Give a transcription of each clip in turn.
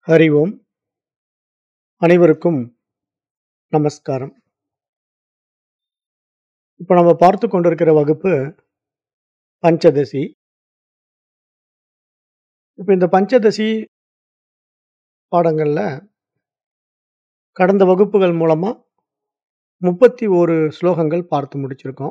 ஹரி ஓம் அனைவருக்கும் நமஸ்காரம் இப்போ நம்ம பார்த்து கொண்டிருக்கிற வகுப்பு பஞ்சதசி இப்போ இந்த பஞ்சதசி பாடங்களில் கடந்த வகுப்புகள் மூலமாக முப்பத்தி ஒரு ஸ்லோகங்கள் பார்த்து முடிச்சிருக்கோம்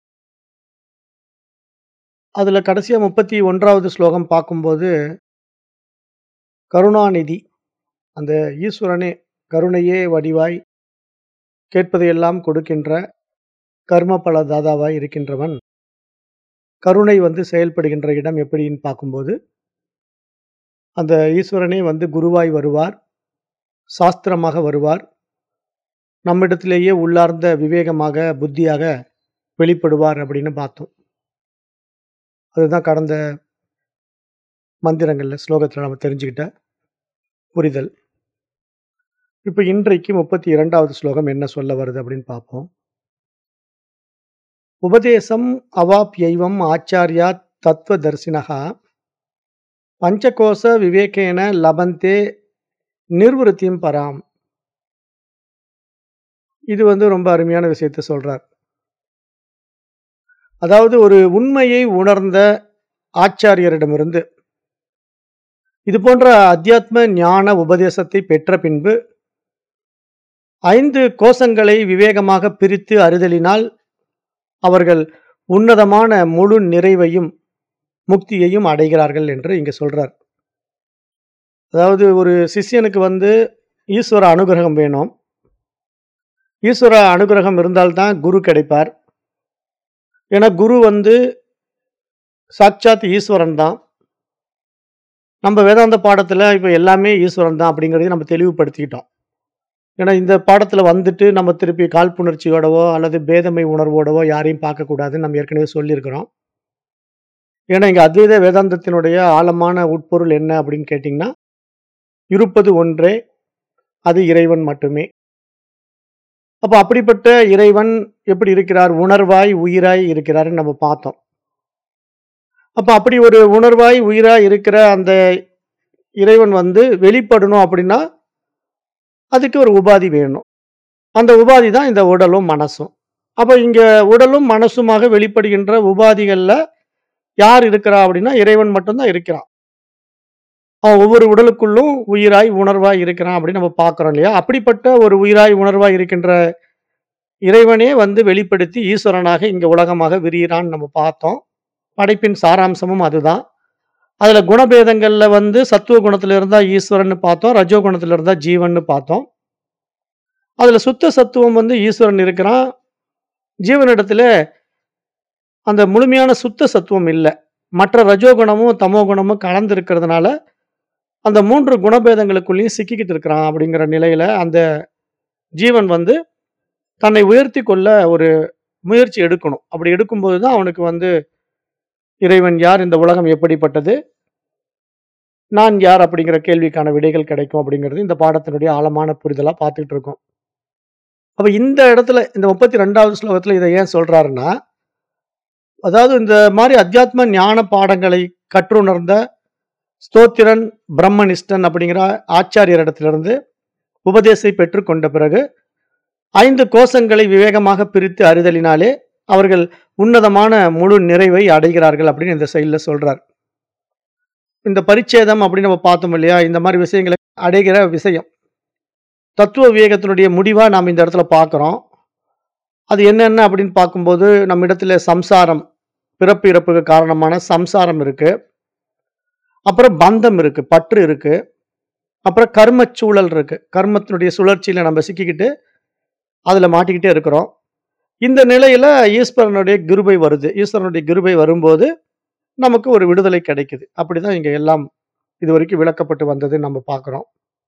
அதில் கடைசியாக முப்பத்தி ஒன்றாவது ஸ்லோகம் பார்க்கும்போது கருணாநிதி அந்த ஈஸ்வரனே கருணையே வடிவாய் கேட்பதையெல்லாம் கொடுக்கின்ற கர்மபல தாதாவாய் இருக்கின்றவன் கருணை வந்து செயல்படுகின்ற இடம் எப்படின்னு பார்க்கும்போது அந்த ஈஸ்வரனே வந்து குருவாய் வருவார் சாஸ்திரமாக வருவார் நம்மிடத்திலேயே உள்ளார்ந்த விவேகமாக புத்தியாக வெளிப்படுவார் அப்படின்னு பார்த்தோம் அதுதான் கடந்த மந்திரங்களில் ஸ்லோகத்தில் நம்ம தெரிஞ்சுக்கிட்ட புரிதல் இப்போ இன்றைக்கு முப்பத்தி இரண்டாவது ஸ்லோகம் என்ன சொல்ல வருது அப்படின்னு பார்ப்போம் உபதேசம் அவாப்யைவம் ஆச்சாரியா தத்துவ தரிசினகா பஞ்சகோச விவேகேன லபந்தே நிர்வருத்தியும் பராம் இது வந்து ரொம்ப அருமையான விஷயத்த சொல்றார் அதாவது ஒரு உண்மையை உணர்ந்த ஆச்சாரியரிடமிருந்து இது போன்ற அத்தியாத்ம ஞான உபதேசத்தை பெற்ற பின்பு ஐந்து கோஷங்களை விவேகமாக பிரித்து அறிதலினால் அவர்கள் உன்னதமான முழு நிறைவையும் முக்தியையும் அடைகிறார்கள் என்று இங்க சொல்றார் அதாவது ஒரு சிஷ்யனுக்கு வந்து ஈஸ்வர அனுகிரகம் வேணும் ஈஸ்வர அனுகிரகம் இருந்தால்தான் குரு கிடைப்பார் ஏன்னா குரு வந்து சாட்சாத் ஈஸ்வரன் தான் நம்ம வேதாந்த பாடத்தில் இப்போ எல்லாமே ஈஸ்வரன் தான் அப்படிங்கிறதையும் நம்ம தெளிவுபடுத்திக்கிட்டோம் ஏன்னா இந்த பாடத்தில் வந்துட்டு நம்ம திருப்பி காழ்ப்புணர்ச்சியோடவோ அல்லது பேதமை உணர்வோடவோ யாரையும் பார்க்கக்கூடாதுன்னு நம்ம ஏற்கனவே சொல்லியிருக்கிறோம் ஏன்னா இங்கே அத்வைத வேதாந்தத்தினுடைய ஆழமான உட்பொருள் என்ன அப்படின்னு கேட்டிங்கன்னா இருப்பது ஒன்றே அது இறைவன் மட்டுமே அப்போ அப்படிப்பட்ட இறைவன் எப்படி இருக்கிறார் உணர்வாய் உயிராய் இருக்கிறாருன்னு நம்ம பார்த்தோம் அப்போ அப்படி ஒரு உணர்வாய் உயிராய் இருக்கிற அந்த இறைவன் வந்து வெளிப்படணும் அப்படின்னா அதுக்கு ஒரு உபாதி வேணும் அந்த உபாதி தான் இந்த உடலும் மனசும் அப்போ இங்கே உடலும் மனசுமாக வெளிப்படுகின்ற உபாதிகளில் யார் இருக்கிறா அப்படின்னா இறைவன் மட்டும்தான் இருக்கிறான் அவன் ஒவ்வொரு உடலுக்குள்ளும் உயிராய் உணர்வாய் இருக்கிறான் அப்படின்னு நம்ம பார்க்குறோம் இல்லையா அப்படிப்பட்ட ஒரு உயிராய் உணர்வாய் இருக்கின்ற இறைவனே வந்து வெளிப்படுத்தி ஈஸ்வரனாக இங்கே உலகமாக விரிகிறான்னு நம்ம பார்த்தோம் படைப்பின் சாராம்சமும் அதுதான் அதில் குணபேதங்களில் வந்து சத்துவ குணத்தில் இருந்தால் ஈஸ்வரன் பார்த்தோம் ரஜோ குணத்தில் இருந்தால் ஜீவன் பார்த்தோம் அதில் சுத்த சத்துவம் வந்து ஈஸ்வரன் இருக்கிறான் ஜீவனிடத்தில் அந்த முழுமையான சுத்த சத்துவம் இல்லை மற்ற ரஜோகுணமும் தமோ குணமும் கலந்து இருக்கிறதுனால அந்த மூன்று குணபேதங்களுக்குள்ளேயும் சிக்கிக்கிட்டு இருக்கிறான் அப்படிங்கிற நிலையில அந்த ஜீவன் வந்து தன்னை உயர்த்தி கொள்ள ஒரு முயற்சி எடுக்கணும் அப்படி எடுக்கும்போது தான் அவனுக்கு வந்து இறைவன் யார் இந்த உலகம் எப்படிப்பட்டது நான் யார் அப்படிங்கிற கேள்விக்கான விடைகள் கிடைக்கும் அப்படிங்கிறது இந்த பாடத்தினுடைய ஆழமான புரிதலாக பார்த்துட்டு இருக்கோம் அப்போ இந்த இடத்துல இந்த முப்பத்தி ரெண்டாவது ஸ்லோகத்தில் இதை ஏன் சொல்றாருன்னா அதாவது இந்த மாதிரி அத்தியாத்ம ஞான பாடங்களை கற்றுணர்ந்த ஸ்தோத்திரன் பிரம்மனிஷ்டன் அப்படிங்கிற ஆச்சாரியரிடத்திலிருந்து உபதேசை பெற்றுக்கொண்ட பிறகு ஐந்து கோஷங்களை விவேகமாக பிரித்து அறிதலினாலே அவர்கள் உன்னதமான முழு நிறைவை அடைகிறார்கள் அப்படின்னு இந்த சைடில் சொல்றார் இந்த பரிச்சேதம் அப்படின்னு நம்ம பார்த்தோம் இல்லையா இந்த மாதிரி விஷயங்களை அடைகிற விஷயம் தத்துவ விவேகத்தினுடைய முடிவா நாம் இந்த இடத்துல பார்க்குறோம் அது என்னென்ன அப்படின்னு பார்க்கும்போது நம்ம இடத்துல சம்சாரம் பிறப்பு இறப்புக்கு காரணமான சம்சாரம் இருக்கு அப்புறம் பந்தம் இருக்கு பற்று இருக்கு அப்புறம் கர்ம சூழல் இருக்கு கர்மத்தினுடைய சுழற்சியில நம்ம சிக்கிக்கிட்டு அதுல மாட்டிக்கிட்டே இருக்கிறோம் இந்த நிலையில ஈஸ்வரனுடைய கிருபை வருது ஈஸ்வரனுடைய கிருபை வரும்போது நமக்கு ஒரு விடுதலை கிடைக்குது அப்படிதான் இங்க எல்லாம் இது வரைக்கும் விளக்கப்பட்டு வந்தது நம்ம பார்க்கிறோம்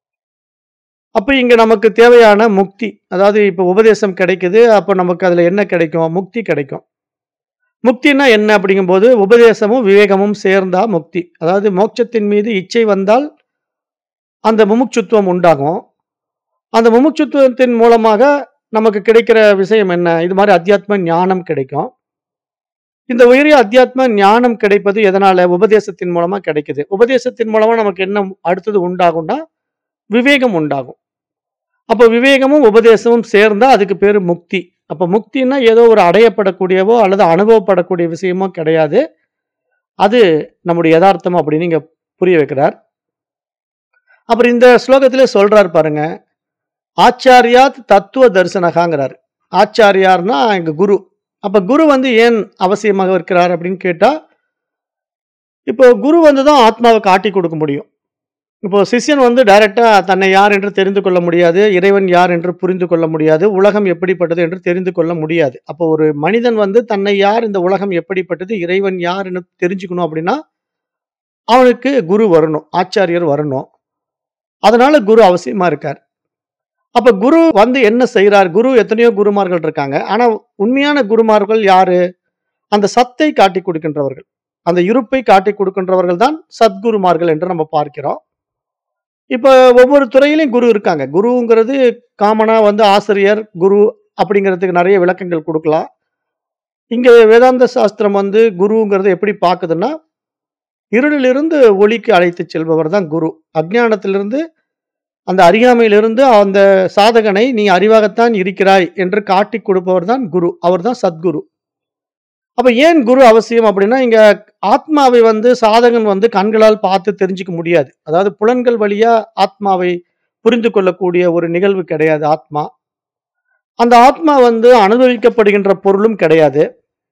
அப்ப இங்க நமக்கு தேவையான முக்தி அதாவது இப்ப உபதேசம் கிடைக்குது அப்ப நமக்கு அதுல என்ன கிடைக்கும் முக்தி கிடைக்கும் முக்தினா என்ன அப்படிங்கும்போது உபதேசமும் விவேகமும் சேர்ந்தா முக்தி அதாவது மோட்சத்தின் மீது இச்சை வந்தால் அந்த முமுட்சுத்துவம் உண்டாகும் அந்த முமுட்சுத்துவத்தின் மூலமாக நமக்கு கிடைக்கிற விஷயம் என்ன இது மாதிரி அத்தியாத்ம ஞானம் கிடைக்கும் இந்த உயரிய அத்தியாத்ம ஞானம் கிடைப்பது எதனால உபதேசத்தின் மூலமா கிடைக்குது உபதேசத்தின் மூலமா நமக்கு என்ன அடுத்தது உண்டாகும்னா விவேகம் உண்டாகும். அப்ப விவேகமும், உபதேசமும் சேர்ந்தா அதுக்கு பேரு முக்தி. அப்ப முக்தின்னா ஏதோ ஒரு அடையப்படக்கூடியவோ அல்லது அனுபவப்படக்கூடிய விஷயமோ கிடையாது. அது நம்முடைய எதார்த்தம் அப்படின்னு இங்க புரிய வைக்கிறார். அப்புறம் இந்த ஸ்லோகத்திலே சொல்றார் பாருங்க. ஆச்சாரியாத் தத்துவ தரிசனகாங்கிறாரு. ஆச்சாரியார்னா இங்க குரு. அப்ப குரு வந்து ஏன் அவசியமாக இருக்கிறார் அப்படின்னு கேட்டா, இப்போ குரு வந்து தான் ஆத்மாவ காட்டிக் கொடுக்க முடியும். இப்போ சிஷ்யன் வந்து டைரக்ட்டா தன்னை யார் என்று தெரிந்து கொள்ள முடியாது. இறைவன் யார் என்று புரிந்து கொள்ள முடியாது. உலகம் எப்படிப்பட்டது என்று தெரிந்து கொள்ள முடியாது. அப்போ ஒரு மனிதன் வந்து தன்னை யார், இந்த உலகம் எப்படிப்பட்டது, இறைவன் யாருன்னு தெரிஞ்சுக்கணும் அப்படின்னா, அவனுக்கு குரு வரணும். ஆச்சாரியர் வரணும். அதனால குரு அவசியமா இருக்கார். அப்ப குரு வந்து என்ன செய்றார்? குரு எத்தனையோ குருமார்கள் இருக்காங்க. ஆனா உண்மையான குருமார்கள் யாரு? அந்த சத்தை காட்டிக் கொடுக்கின்றவர்கள். அந்த இருப்பை காட்டிக் கொடுக்கின்றவர்கள் தான் சத்குருமார்கள் என்று நம்ம பார்க்கிறோம். இப்ப ஒவ்வொரு துறையிலும் குரு இருக்காங்க. குருங்கிறது காமனா வந்து ஆசிரியர், குரு அப்படிங்கிறதுக்கு நெறைய விளக்கங்கள் குடுக்கலாம். இங்க வேதாந்த சாஸ்திரம் வந்து குருங்கிறத எப்படி பாக்குதுன்னா, இருளிலிருந்து ஒளிக்கு அழைத்துச் செல்பவர் தான் குரு. அஞ்ஞானத்திலிருந்து அந்த அறியாமையிலிருந்து அந்த சாதகனை நீ அறிவாகத்தான் இருக்கிறாய் என்று காட்டிக் கொடுப்பவர் தான் குரு. அவர் தான் சத்குரு. அப்ப ஏன் குரு அவசியம் அப்படின்னா, இங்க ஆத்மாவை வந்து சாதகன் வந்து கண்களால் பார்த்து தெரிஞ்சுக்க முடியாது. அதாவது புலன்கள் வழியா ஆத்மாவை புரிந்து கொள்ளக்கூடிய ஒரு நிகழ்வு கிடையாது ஆத்மா. அந்த ஆத்மா வந்து அனுபவிக்கப்படுகின்ற பொருளும் கிடையாது.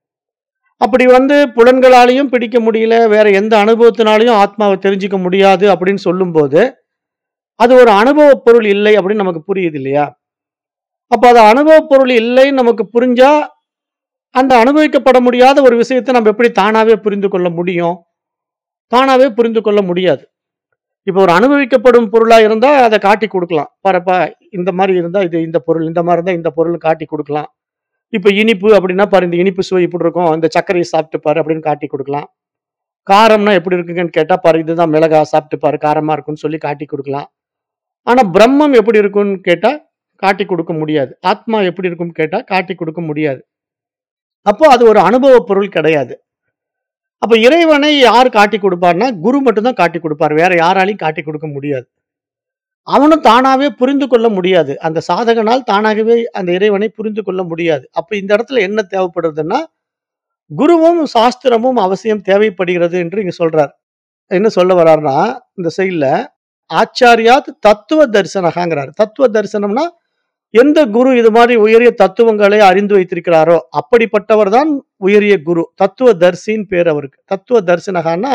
அப்படி வந்து புலன்களாலயும் பிடிக்க முடியல, வேற எந்த அனுபவத்தினாலயும் ஆத்மாவ தெரிஞ்சுக்க முடியாது அப்படின்னு சொல்லும்போது, அது ஒரு அனுபவப் பொருள் இல்லை அப்படின்னு நமக்கு புரியுது இல்லையா? அப்ப அது அனுபவப் பொருள் இல்லைன்னு நமக்கு புரிஞ்சா, அந்த அனுபவிக்கப்பட முடியாத ஒரு விஷயத்த நம்ம எப்படி தானாவே புரிந்து கொள்ள முடியும்? தானாவே புரிந்து கொள்ள முடியாது. இப்ப ஒரு அனுபவிக்கப்படும் பொருளா இருந்தா அத காட்டிக் குடுக்கலாம். பாரப்பா இந்த மாரி இருந்தா இது இந்த பொருள், இந்த மாரி இருந்தா இந்த பொருள்னு காட்டிக் குடுக்கலாம். இப்ப இனிப்பு அப்படின்னா பாரு இந்த இனிப்பு சுவை இப்படி இருக்கும். இந்த சர்க்கரைய சாப்பிட்டு பாரு அப்படின்னு காட்டிக் குடுக்கலாம். காரம்னா எப்படி இருக்குங்கன்னு கேட்டா, பாரு இதுதான் மிளகா சாப்பிட்டு பாரு காரமா இருக்கும்னு சொல்லி காட்டிக் குடுக்கலாம். ஆனா பிரம்மம் எப்படி இருக்கும்னு கேட்டா, காட்டிக் குடுக்க முடியாது. ஆத்மா எப்படி இருக்கும்னு கேட்டா, காட்டிக் குடுக்க முடியாது. அப்போ அது ஒரு அனுபவப் பொருள் கிடையாது. அப்ப இறைவனை யார் காட்டிக் குடுப்பார்னா, குரு மட்டும் தான் காட்டிக் குடுப்பார். வேற யாராலயும் காட்டிக் குடுக்க முடியாது. அவனும் தானாவே புரிந்து கொள்ள முடியாது. அந்த சாதகனால் தானாகவே அந்த இறைவனை புரிந்து கொள்ள முடியாது. அப்ப இந்த இடத்துல என்ன தேவைப்படுதுன்னா, குருவும், சாஸ்திரமும் அவசியம் தேவைப்படுகிறது என்று இங்க சொல்றார். என்ன சொல்ல வர்றார்னா, இந்த செய்யுள்ல ஆச்சாரியாத் தத்துவ தரிசனகாங்கிறார். தத்துவ தரிசனம்னா, எந்த குரு இது மாரி உயரிய தத்துவங்களை அறிந்து வைத்திருக்கிறாரோ, அப்படிப்பட்டவர் தான் உயரிய குரு. தத்துவ தரிசின்னு பேரு அவருக்கு. தத்துவ தரிசனகான்னா,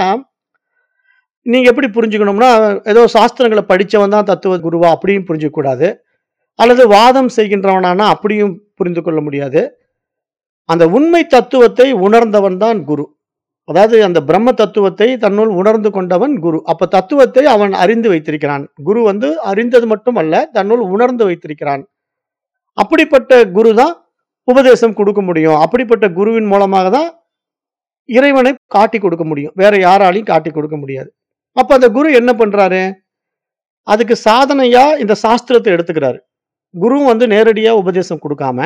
நீங்க எப்படி புரிஞ்சுக்கணும்னா, ஏதோ சாஸ்திரங்கள படிச்சவன் தான் தத்துவ குருவா அப்படியும் புரிஞ்சுக்க கூடாது. அல்லது வாதம் செய்கின்றவனானா அப்படியும் புரிந்து கொள்ள முடியாது. அந்த உண்மை தத்துவத்தை உணர்ந்தவன் தான் குரு. அதாவது அந்த பிரம்ம தத்துவத்தை தன்னுள் உணர்ந்து கொண்டவன் குரு. அப்ப தத்துவத்தை அவன் அறிந்து வைத்திருக்கிறான். குரு வந்து அறிந்தது மட்டும் அல்ல, தன்னுள் உணர்ந்து வைத்திருக்கிறான். அப்படிப்பட்ட குரு தான் உபதேசம் குடுக்க முடியும். அப்படிப்பட்ட குருவின் மூலமாக தான் இறைவனை காட்டிக் கொடுக்க முடியும். வேற யாராலயும் காட்டிக் கொடுக்க முடியாது. அப்ப அந்த குரு என்ன பண்றாரு? அதுக்கு சாதனையா இந்த சாஸ்திரத்த எடுத்துக்கிறாரு. குருவும் வந்து நேரடியா உபதேசம் குடுக்காம,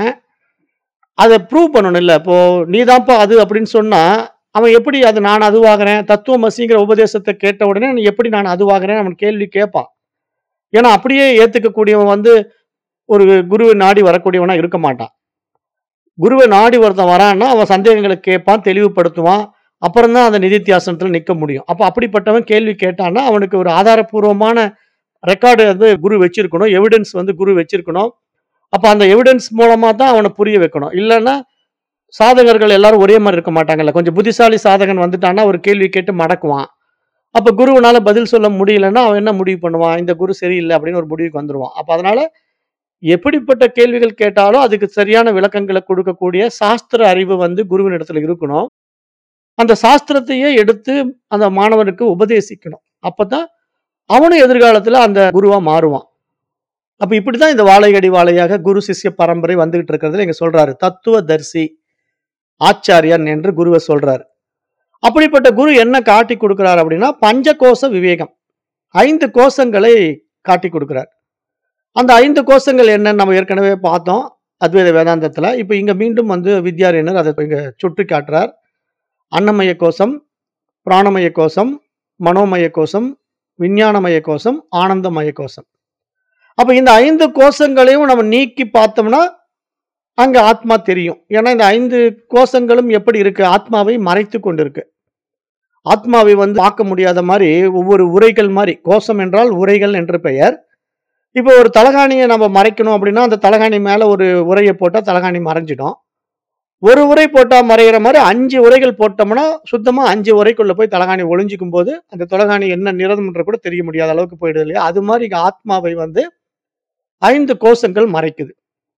அத ப்ரூவ் பண்ணணும் இல்ல. இப்போ நீ தான்ப்பா அது அப்படின்னு சொன்னா, அவன் எப்படி அது நான் அதுவாகுறேன், தத்துவமசிங்கிற உபதேசத்த கேட்ட உடனே நீ எப்படி நான் அதுவாகுறேன்னு அவன் கேள்வி கேட்பான். ஏன்னா அப்படியே ஏத்துக்கக்கூடியவன் வந்து ஒரு குருவை நாடி வரக்கூடியவனா இருக்க மாட்டான். குருவ நாடி ஒருத்தன் வரான்னா, அவன் சந்தேகங்கள கேட்பான், தெளிவுபடுத்துவான். அப்புறம் தான் அந்த நிதித்தியாசனத்துல நிக்க முடியும். அப்ப அப்படிப்பட்டவன் கேள்வி கேட்டான்னா, அவனுக்கு ஒரு ஆதாரப்பூர்வமான ரெக்கார்டு வந்து குரு வச்சிருக்கணும். எவிடன்ஸ் வந்து குரு வச்சிருக்கணும். அப்ப அந்த எவிடன்ஸ் மூலமா தான் அவன புரிய வைக்கணும். இல்லன்னா, சாதகர்கள் எல்லாரும் ஒரே மாரி இருக்க மாட்டாங்கல்ல. கொஞ்சம் புத்திசாலி சாதகன் வந்துட்டான்னா, ஒரு கேள்வி கேட்டு மடக்குவான். அப்ப குருவுனால பதில் சொல்ல முடியலன்னா, அவன் என்ன முடிவு பண்ணுவான்? இந்த குரு சரியில்ல அப்படின்னு ஒரு முடிவுக்கு வந்துருவான். அப்ப அதனால, எப்படிப்பட்ட கேள்விகள் கேட்டாலும் அதுக்கு சரியான விளக்கங்கள குடுக்கக்கூடிய சாஸ்திர அறிவு வந்து குருவினிடத்துல இருக்கணும். அந்த சாஸ்திரத்தையே எடுத்து அந்த மாணவனுக்கு உபதேசிக்கணும். அப்பதான் அவனும் எதிர்காலத்துல அந்த குருவா மாறுவான். அப்ப இப்படித்தான் இந்த வாழையடி வாழையாக குரு சிஷ்ய பரம்பரை வந்துகிட்டு இருக்கிறதுல இங்க சொல்றாரு. தத்துவதர்சி ஆச்சாரியன் என்று குருவ சொல்றாரு. அப்படிப்பட்ட குரு என்ன காட்டிக் குடுக்கிறார் அப்படின்னா, பஞ்சகோச விவேகம். 5 கோசங்களை காட்டிக் குடுக்கிறார். அந்த 5 கோசங்கள் என்னன்னு நம்ம ஏற்கனவே பார்த்தோம். அத்வைத வேதாந்தத்துல. இப்ப இங்க மீண்டும் வந்து வித்யாரண்யர் அத இங்க சுட்டிக் காட்டுறார். அன்னமய கோசம், பிராணமய கோசம், மனோமய கோசம், விஞ்ஞானமய கோசம், ஆனந்தமய கோசம். அப்ப இந்த 5 கோஷங்களையும் நம்ம நீக்கி பார்த்தோம்னா, அங்க ஆத்மா தெரியும். ஏன்னா இந்த 5 கோஷங்களும் எப்படி இருக்கு? ஆத்மாவை மறைத்துக் கொண்டிருக்கு. ஆத்மாவை வந்து பார்க்க முடியாத மாரி ஒவ்வொரு உரைகள் மாரி, கோஷம் என்றால் உரைகள் என்று பெயர். இப்போ ஒரு தலகாணிய நம்ம மறைக்கணும் அப்படின்னா, அந்த தலகாணி மேல ஒரு உரைய போட்டா தலகாணி மறைஞ்சிடும். ஒரு உரை போட்டா மறையிற மாரி 5 உரைகள் போட்டோம்னா, சுத்தமா 5 உரைக்குள்ள போய் தலகாணி ஒளிஞ்சுக்கும்போது, அந்த தலகாணி என்ன நிறம்ன்ற கூட தெரிய முடியாத அளவுக்கு போயிடுது இல்லையா? அது மாரி இங்க ஆத்மாவை வந்து 5 கோஷங்கள் மறைக்குது.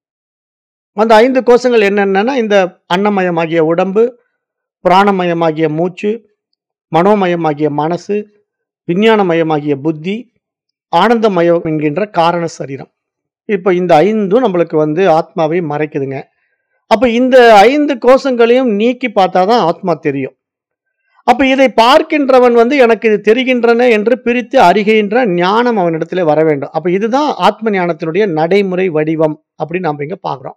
அந்த 5 கோஷங்கள் என்னென்னன்னா, இந்த அன்னமயமாகிய உடம்பு, பிராணமயமாகிய மூச்சு, மனோமயமாகிய மனசு, விஞ்ஞானமயமாகிய புத்தி, ஆனந்தமயம் என்கின்ற காரண சரீரம். இப்ப இந்த 5ம் நம்மளுக்கு வந்து ஆத்மாவை மறைக்குதுங்க. அப்ப இந்த 5 கோஷங்களையும் நீக்கி பார்த்தா தான் ஆத்மா தெரியும். அப்ப இதை பார்க்கின்றவன் வந்து எனக்கு இது தெரிகின்றன என்று பிரித்து அறிகின்ற ஞானம் அவனிடத்திலே வர வேண்டும். அப்ப இதுதான் ஆத்ம ஞானத்தினுடைய நடைமுறை வடிவம் அப்படின்னு நாம இங்க பார்க்கிறோம்.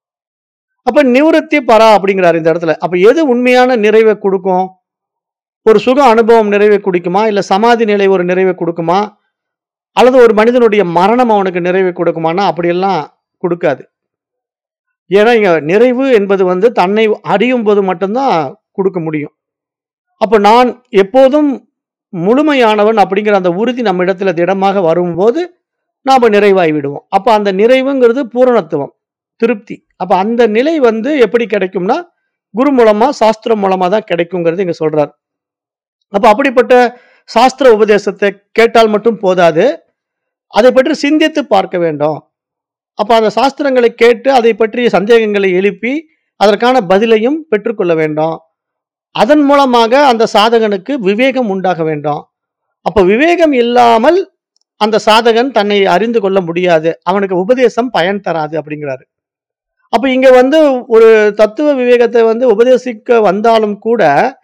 அப்ப நிவிருத்தி பரா அப்படிங்கிறாரு இந்த இடத்துல. அப்ப எது உண்மையான நிறைவை குடுக்கும்? ஒரு சுக அனுபவம் நிறைவை குடுக்குமா? இல்ல சமாதி நிலை ஒரு நிறைவை குடுக்குமா? அல்லது ஒரு மனிதனுடைய மரணம் அவனுக்கு நிறைவை குடுக்குமான்னா, அப்படியெல்லாம் குடுக்காது. ஏன்னா இங்க நிறைவு என்பது வந்து தன்னை அறியும்போது மட்டும் தான் குடுக்க முடியும். அப்ப நான் எப்போதும் முழுமையானவன் அப்படிங்கிற அந்த உறுதி நம்மிடத்துல திடமாக வரும்போது, நாம நிறைவாய் விடுவோம். அப்ப அந்த நிறைவுங்கிறது பூரணத்துவம், திருப்தி. அப்ப அந்த நிலை வந்து எப்படி கிடைக்கும்னா, குரு மூலமா, சாஸ்திரம் மூலமா தான் கிடைக்குங்கிறது இங்க சொல்றார். அப்ப அப்படிப்பட்ட சாஸ்திர உபதேசத்தை கேட்டால் மட்டும் போதாது. அதை பற்றி சிந்தித்து பார்க்க வேண்டும். அப்ப அந்த சாஸ்திரங்களை கேட்டு அதை பற்றிய சந்தேகங்களை எழுப்பி, அதற்கான பதிலையும் பெற்றுக்கொள்ள வேண்டும். அதன் மூலமாக அந்த சாதகனுக்கு விவேகம் உண்டாக வேண்டும். அப்ப விவேகம் இல்லாமல் அந்த சாதகன் தன்னை அறிந்து கொள்ள முடியாது. அவனுக்கு உபதேசம் பயன் தராது அப்படிங்கிறாரு. அப்ப இங்க வந்து ஒரு தத்துவ விவேகத்தை வந்து உபதேசிக்க வந்தாலும் கூட,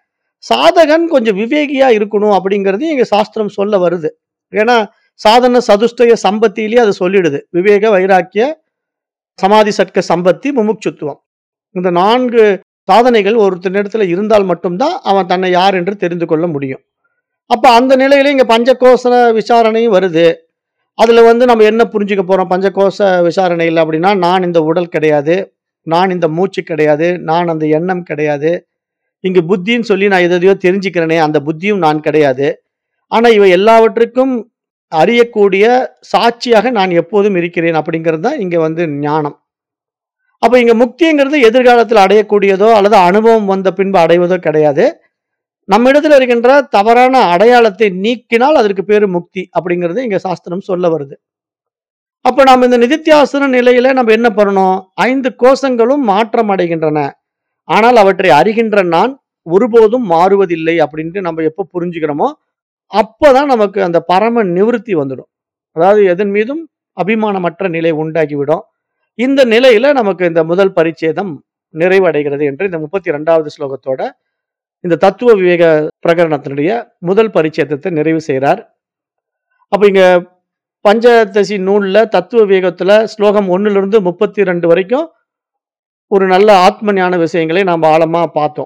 சாதகன் கொஞ்சம் விவேகியா இருக்கணும் அப்படிங்கிறது இங்க சாஸ்திரம் சொல்ல வருது. ஏன்னா, சாதன சதுஷ்டய சம்பத்தியிலேயே அது சொல்லிடுது. விவேக, வைராக்கிய, சமாதி சட்க சம்பத்தி, முமுட்சுத்துவம். இந்த 4 சாதனைகள் ஒருத்தனிடத்துல இருந்தால் மட்டும் தான், அவன் தன்னை யார் என்று தெரிந்து கொள்ள முடியும். அப்ப அந்த நிலையில இங்க பஞ்சகோச விசாரணையும் வருது. அதுல வந்து நம்ம என்ன புரிஞ்சுக்க போறோம் பஞ்சகோச விசாரணையில அப்படின்னா, நான் இந்த உடல் கிடையாது. நான் இந்த மூச்சு கிடையாது. நான் அந்த எண்ணம் கிடையாது. இங்கு புத்தின்னு சொல்லி நான் எதையோ தெரிஞ்சுக்கிறேனே, அந்த புத்தியும் நான் கிடையாது. ஆனா இவை எல்லாவற்றுக்கும் அறியக்கூடிய சாட்சியாக நான் எப்போதும் இருக்கிறேன் அப்படிங்கிறது தான் இங்க வந்து ஞானம். அப்ப இங்க முக்திங்கிறது எதிர்காலத்தில் அடையக்கூடியதோ, அல்லது அனுபவம் வந்த பின்பு அடைவதோ கிடையாது. நம்மிடத்துல இருக்கின்ற தவறான அடையாளத்தை நீக்கினால் அதற்கு பேரு முக்தி அப்படிங்கிறது இங்க சாஸ்திரம் சொல்ல வருது. அப்ப நாம இந்த நிதித்தியாசன நிலையில நம்ம என்ன பண்ணணும்? 5 கோஷங்களும் மாற்றம் அடைகின்றன. ஆனால் அவற்றை அறிகின்ற நான் ஒருபோதும் மாறுவதில்லை அப்படின்ட்டு நம்ம எப்ப புரிஞ்சுக்கிறோமோ, அப்பதான் நமக்கு அந்த பரம நிவிருத்தி வந்துடும். அதாவது எதன் மீதும் அபிமானமற்ற நிலை உண்டாகிவிடும். இந்த நிலையில நமக்கு இந்த முதல் பரிச்சேதம் நிறைவடைகிறது என்று இந்த 32வது ஸ்லோகத்தோட, இந்த தத்துவ விவேக பிரகரணத்தினுடைய முதல் பரிச்சேதத்தை நிறைவு செய்றார். அப்ப இங்க பஞ்சதசி நூல்ல தத்துவ விவேகத்துல ஸ்லோகம் 1லிருந்து 32 வரைக்கும் ஒரு நல்ல ஆத்ம ஞான விஷயங்களை நாம ஆழமா பார்த்தோம்.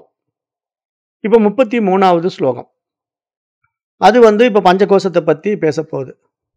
இப்ப 33வது ஸ்லோகம். அது வந்து இப்ப பஞ்சகோஷத்த பத்தி பேசப்போகுது.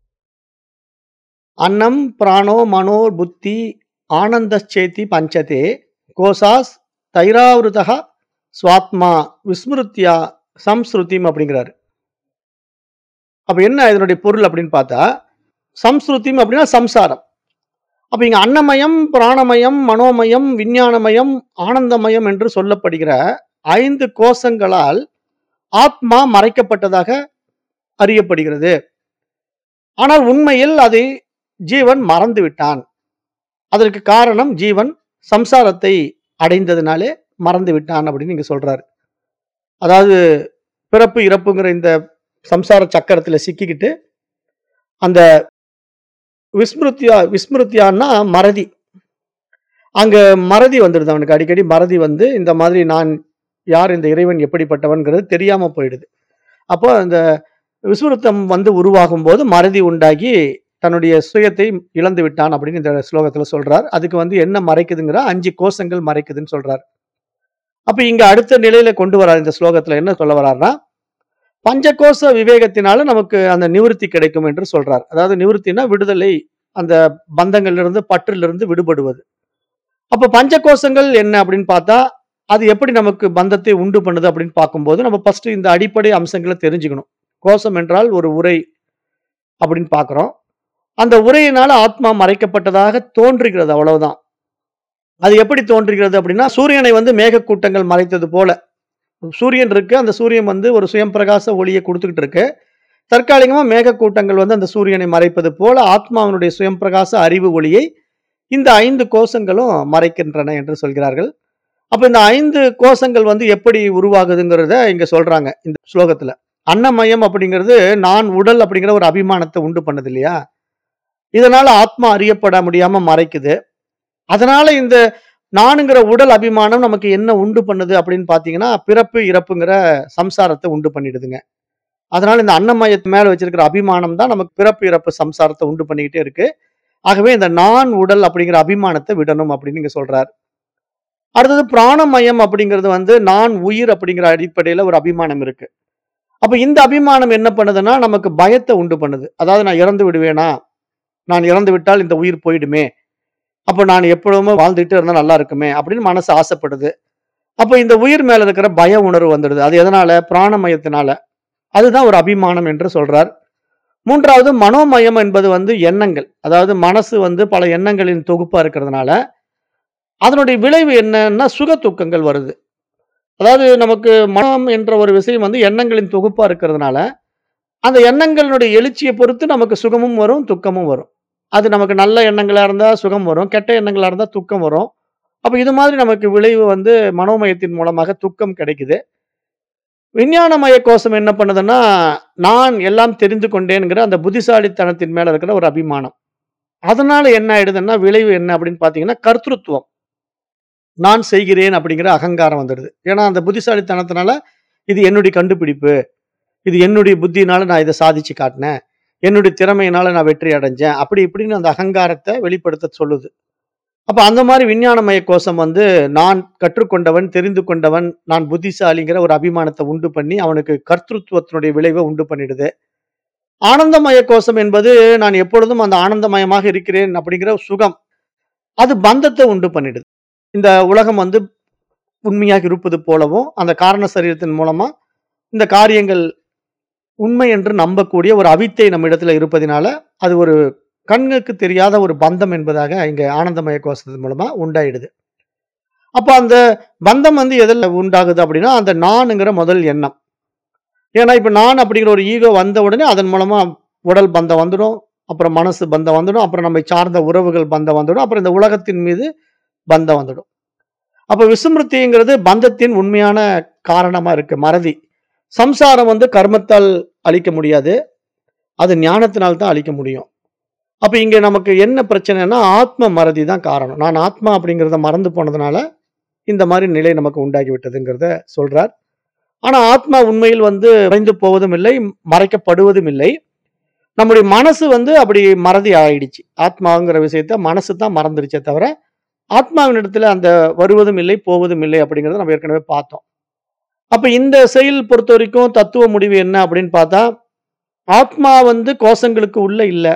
அன்னம் பிராணோ மனோ புத்தி ஆனந்தச்சேதி பஞ்சதே கோஷாஸ் தைராவிருதः ஸ்வாத்மா விஸ்மிருத்யா சம்ஸ்ருதிம் அப்படிங்கிறாரு. அப்ப என்ன இதனுடைய பொருள் அப்படின்னு பார்த்தா, சம்ஸ்ருதிம் அப்படின்னா சம்சாரம். அப்ப இங்க அன்னமயம், பிராணமயம், மனோமயம், விஞ்ஞானமயம், ஆனந்தமயம் என்று சொல்லப்படுகிற 5 கோஷங்களால் ஆத்மா மறைக்கப்பட்டதாக அறியப்படுகிறது. ஆனால் உண்மையில் அதை ஜீவன் மறந்து விட்டான். அதற்கு காரணம் ஜீவன் சம்சாரத்தை அடைந்ததினாலே மறந்து விட்டான் அப்படின்னு இங்க சொல்றாரு. அதாவது பிறப்பு, இறப்புங்கிற இந்த சம்சார சக்கரத்துல சிக்கிக்கிட்டு, அந்த விஸ்மிருத்யா விஸ்மிருத்யான்னா மறதி. அங்க மறதி வந்துடுது அவனுக்கு. அடிக்கடி மறதி வந்து, இந்த மாதிரி நான் யார்? இந்த இறைவன் எப்படிப்பட்டவன்ங்கிறது தெரியாம போயிடுது. அப்போ அந்த விஸ்மிருத்தம் வந்து உருவாகும்போது மறதி உண்டாகி, தன்னுடைய சுயத்தை இழந்து விட்டான் அப்படின்னு இந்த ஸ்லோகத்துல சொல்றார். அதுக்கு வந்து என்ன மறைக்குதுங்கிற 5 கோஷங்கள் மறைக்குதுன்னு சொல்றார். அப்ப இங்க அடுத்த நிலையில கொண்டு வரார் இந்த ஸ்லோகத்துல என்ன சொல்ல வர்றார்னா, பஞ்சகோஷ விவேகத்தினால நமக்கு அந்த நிவிருத்தி கிடைக்கும் என்று சொல்றார். அதாவது நிவிருத்தினா விடுதலை அந்த பந்தங்களிலிருந்து பற்றிலிருந்து விடுபடுவது அப்ப பஞ்ச கோஷங்கள் என்ன அப்படின்னு பார்த்தா அது எப்படி நமக்கு பந்தத்தை உண்டு பண்ணுது அப்படின்னு பார்க்கும்போது நம்ம ஃபர்ஸ்ட் இந்த அடிப்படை அம்சங்களை தெரிஞ்சுக்கணும் கோஷம் என்றால் ஒரு உரை அப்படின்னு பார்க்குறோம் அந்த உரையினால ஆத்மா மறைக்கப்பட்டதாக தோன்றுகிறது அவ்வளவுதான் அது எப்படி தோன்றுகிறது அப்படின்னா சூரியனை வந்து மேகக்கூட்டங்கள் மறைத்தது போல சூரியன் இருக்கு அந்த சூரியன் வந்து ஒரு சுயம் பிரகாச ஒளியை கொடுத்துக்கிட்டு இருக்கு தற்காலிகமா மேகக்கூட்டங்கள் வந்து அந்த சூரியனை மறைப்பது போல ஆத்மாவினுடைய சுயம் பிரகாச அறிவு ஒளியை இந்த ஐந்து கோஷங்களும் மறைக்கின்றன என்று சொல்கிறார்கள் அப்ப இந்த ஐந்து கோஷங்கள் வந்து எப்படி உருவாகுதுங்கிறத இங்க சொல்றாங்க இந்த ஸ்லோகத்துல அன்னமயம் அப்படிங்கிறது நான் உடல் அப்படிங்கிற ஒரு அபிமானத்தை உண்டு பண்ணுது இல்லையா இதனால ஆத்மா அறியப்பட முடியாம மறைக்குது அதனால இந்த நானுங்கிற உடல் அபிமானம் நமக்கு என்ன உண்டு பண்ணுது அப்படின்னு பாத்தீங்கன்னா பிறப்பு இறப்புங்கிற சம்சாரத்தை உண்டு பண்ணிடுதுங்க அதனால இந்த அன்னமயத்து மேல வச்சிருக்கிற அபிமானம் தான் நமக்கு பிறப்பு இறப்பு சம்சாரத்தை உண்டு பண்ணிக்கிட்டே இருக்கு ஆகவே இந்த நான் உடல் அப்படிங்கிற அபிமானத்தை விடணும் அப்படின்னு இங்க சொல்றார் அடுத்தது பிராணமயம் அப்படிங்கிறது வந்து நான் உயிர் அப்படிங்கிற அடிப்படையில ஒரு அபிமானம் இருக்கு அப்ப இந்த அபிமானம் என்ன பண்ணுதுன்னா நமக்கு பயத்தை உண்டு பண்ணுது அதாவது நான் இறந்து விடுவேனா நான் இறந்து விட்டால் இந்த உயிர் போயிடுமே அப்ப நான் எப்பொழுதுமே வாழ்ந்துட்டு இருந்தா நல்லா இருக்குமே அப்படின்னு மனசு ஆசைப்படுது அப்ப இந்த உயிர் மேல இருக்கிற பய உணர்வு வந்துடுது அது எதனால பிராணமயத்தினால அதுதான் ஒரு அபிமானம் என்று சொல்றார் மூன்றாவது மனோமயம் என்பது வந்து எண்ணங்கள் அதாவது மனசு வந்து பல எண்ணங்களின் தொகுப்பா இருக்கிறதுனால அதனுடைய விளைவு என்னன்னா சுக துக்கங்கள் வருது அதாவது நமக்கு மனம் என்ற ஒரு விஷயம் வந்து எண்ணங்களின் தொகுப்பா இருக்கிறதுனால அந்த எண்ணங்களுடைய எழுச்சியை பொறுத்து நமக்கு சுகமும் வரும் துக்கமும் வரும் அது நமக்கு நல்ல எண்ணங்களா இருந்தா சுகம் வரும் கெட்ட எண்ணங்களா இருந்தா துக்கம் வரும் அப்ப இது மாதிரி நமக்கு விளைவு வந்து மனோமயத்தின் மூலமாக துக்கம் கிடைக்குது விஞ்ஞானமய கோஷம் என்ன பண்ணுதுன்னா நான் எல்லாம் தெரிந்து கொண்டேங்கிற அந்த புத்திசாலித்தனத்தின் மேல இருக்கிற ஒரு அபிமானம் அதனால என்ன ஆயிடுதுன்னா விளைவு என்ன அப்படின்னு பாத்தீங்கன்னா கர்த்தృత్వం நான் செய்கிறேன் அப்படிங்கிற அகங்காரம் வந்துடுது ஏன்னா அந்த புத்திசாலித்தனத்தினால இது என்னுடைய கண்டுபிடிப்பு இது என்னுடைய புத்தினால நான் இதை சாதிச்சு காட்டினேன் என்னுடைய திறமையினால நான் வெற்றி அடைஞ்சேன் அப்படி இப்படின்னு அந்த அகங்காரத்தை வெளிப்படுத்த சொல்லுது அப்ப அந்த மாதிரி விஞ்ஞானமய கோஷம் வந்து நான் கற்றுக்கொண்டவன் தெரிந்து கொண்டவன் நான் புத்திசாலிங்கிற ஒரு அபிமானத்தை உண்டு பண்ணி அவனுக்கு கர்த்தృత్வத்தினுடைய விளைவை உண்டு பண்ணிடுது ஆனந்தமய கோஷம் என்பது நான் எப்பொழுதும் அந்த ஆனந்தமயமாக இருக்கிறேன் அப்படிங்கிற சுகம் அது பந்தத்தை உண்டு பண்ணிடுது இந்த உலகம் வந்து உண்மையாக இருப்பது போலவும் அந்த காரண சரீரத்தின் மூலமா இந்த காரியங்கள் உண்மை என்று நம்பக்கூடிய ஒரு அவித்தை நம்ம இடத்துல இருப்பதினால அது ஒரு கண்ணுக்கு தெரியாத ஒரு பந்தம் என்பதாக இங்க ஆனந்தமய கோஷத்தின் மூலமா உண்டாயிடுது அப்ப அந்த பந்தம் வந்து எதில் உண்டாகுது அப்படின்னா அந்த நானுங்கிற முதல் எண்ணம் ஏன்னா இப்ப நான் அப்படிங்கிற ஒரு ஈகோ வந்த உடனே அதன் மூலமா உடல் பந்தம் வந்துடும் அப்புறம் மனசு பந்தம் வந்துடும் அப்புறம் நம்மை சார்ந்த உறவுகள் பந்தம் வந்துடும் அப்புறம் இந்த உலகத்தின் மீது பந்தம் வந்துடும் அப்ப விசுமிருத்திங்கிறது பந்தத்தின் உண்மையான காரணமா இருக்கு மறதி சம்சாரம் வந்து கர்மத்தால் அழிக்க முடியாது அது ஞானத்தினால் தான் அழிக்க முடியும் அப்ப இங்க நமக்கு என்ன பிரச்சனைனா ஆத்ம மறதி தான் காரணம் நான் ஆத்மா அப்படிங்கிறத மறந்து போனதுனால இந்த மாதிரி நிலை நமக்கு உண்டாகி விட்டதுங்கிறத சொல்றார் ஆனா ஆத்மா உண்மையில் வந்து மறைந்து போவதும் இல்லை மறைக்கப்படுவதும் இல்லை நம்முடைய மனசு வந்து அப்படி மறதி ஆயிடுச்சு ஆத்மாங்கிற விஷயத்த மனசு தான் மறந்துருச்சே தவிர ஆத்மாவின் இடத்துல அந்த வருவதும் இல்லை போவதும் இல்லை அப்படிங்கிறத நம்ம ஏற்கனவே பார்த்தோம் அப்ப இந்த செயல் பொறுத்த வரைக்கும் தத்துவ முடிவு என்ன அப்படின்னு பார்த்தா ஆத்மா வந்து கோஷங்களுக்கு உள்ள இல்லை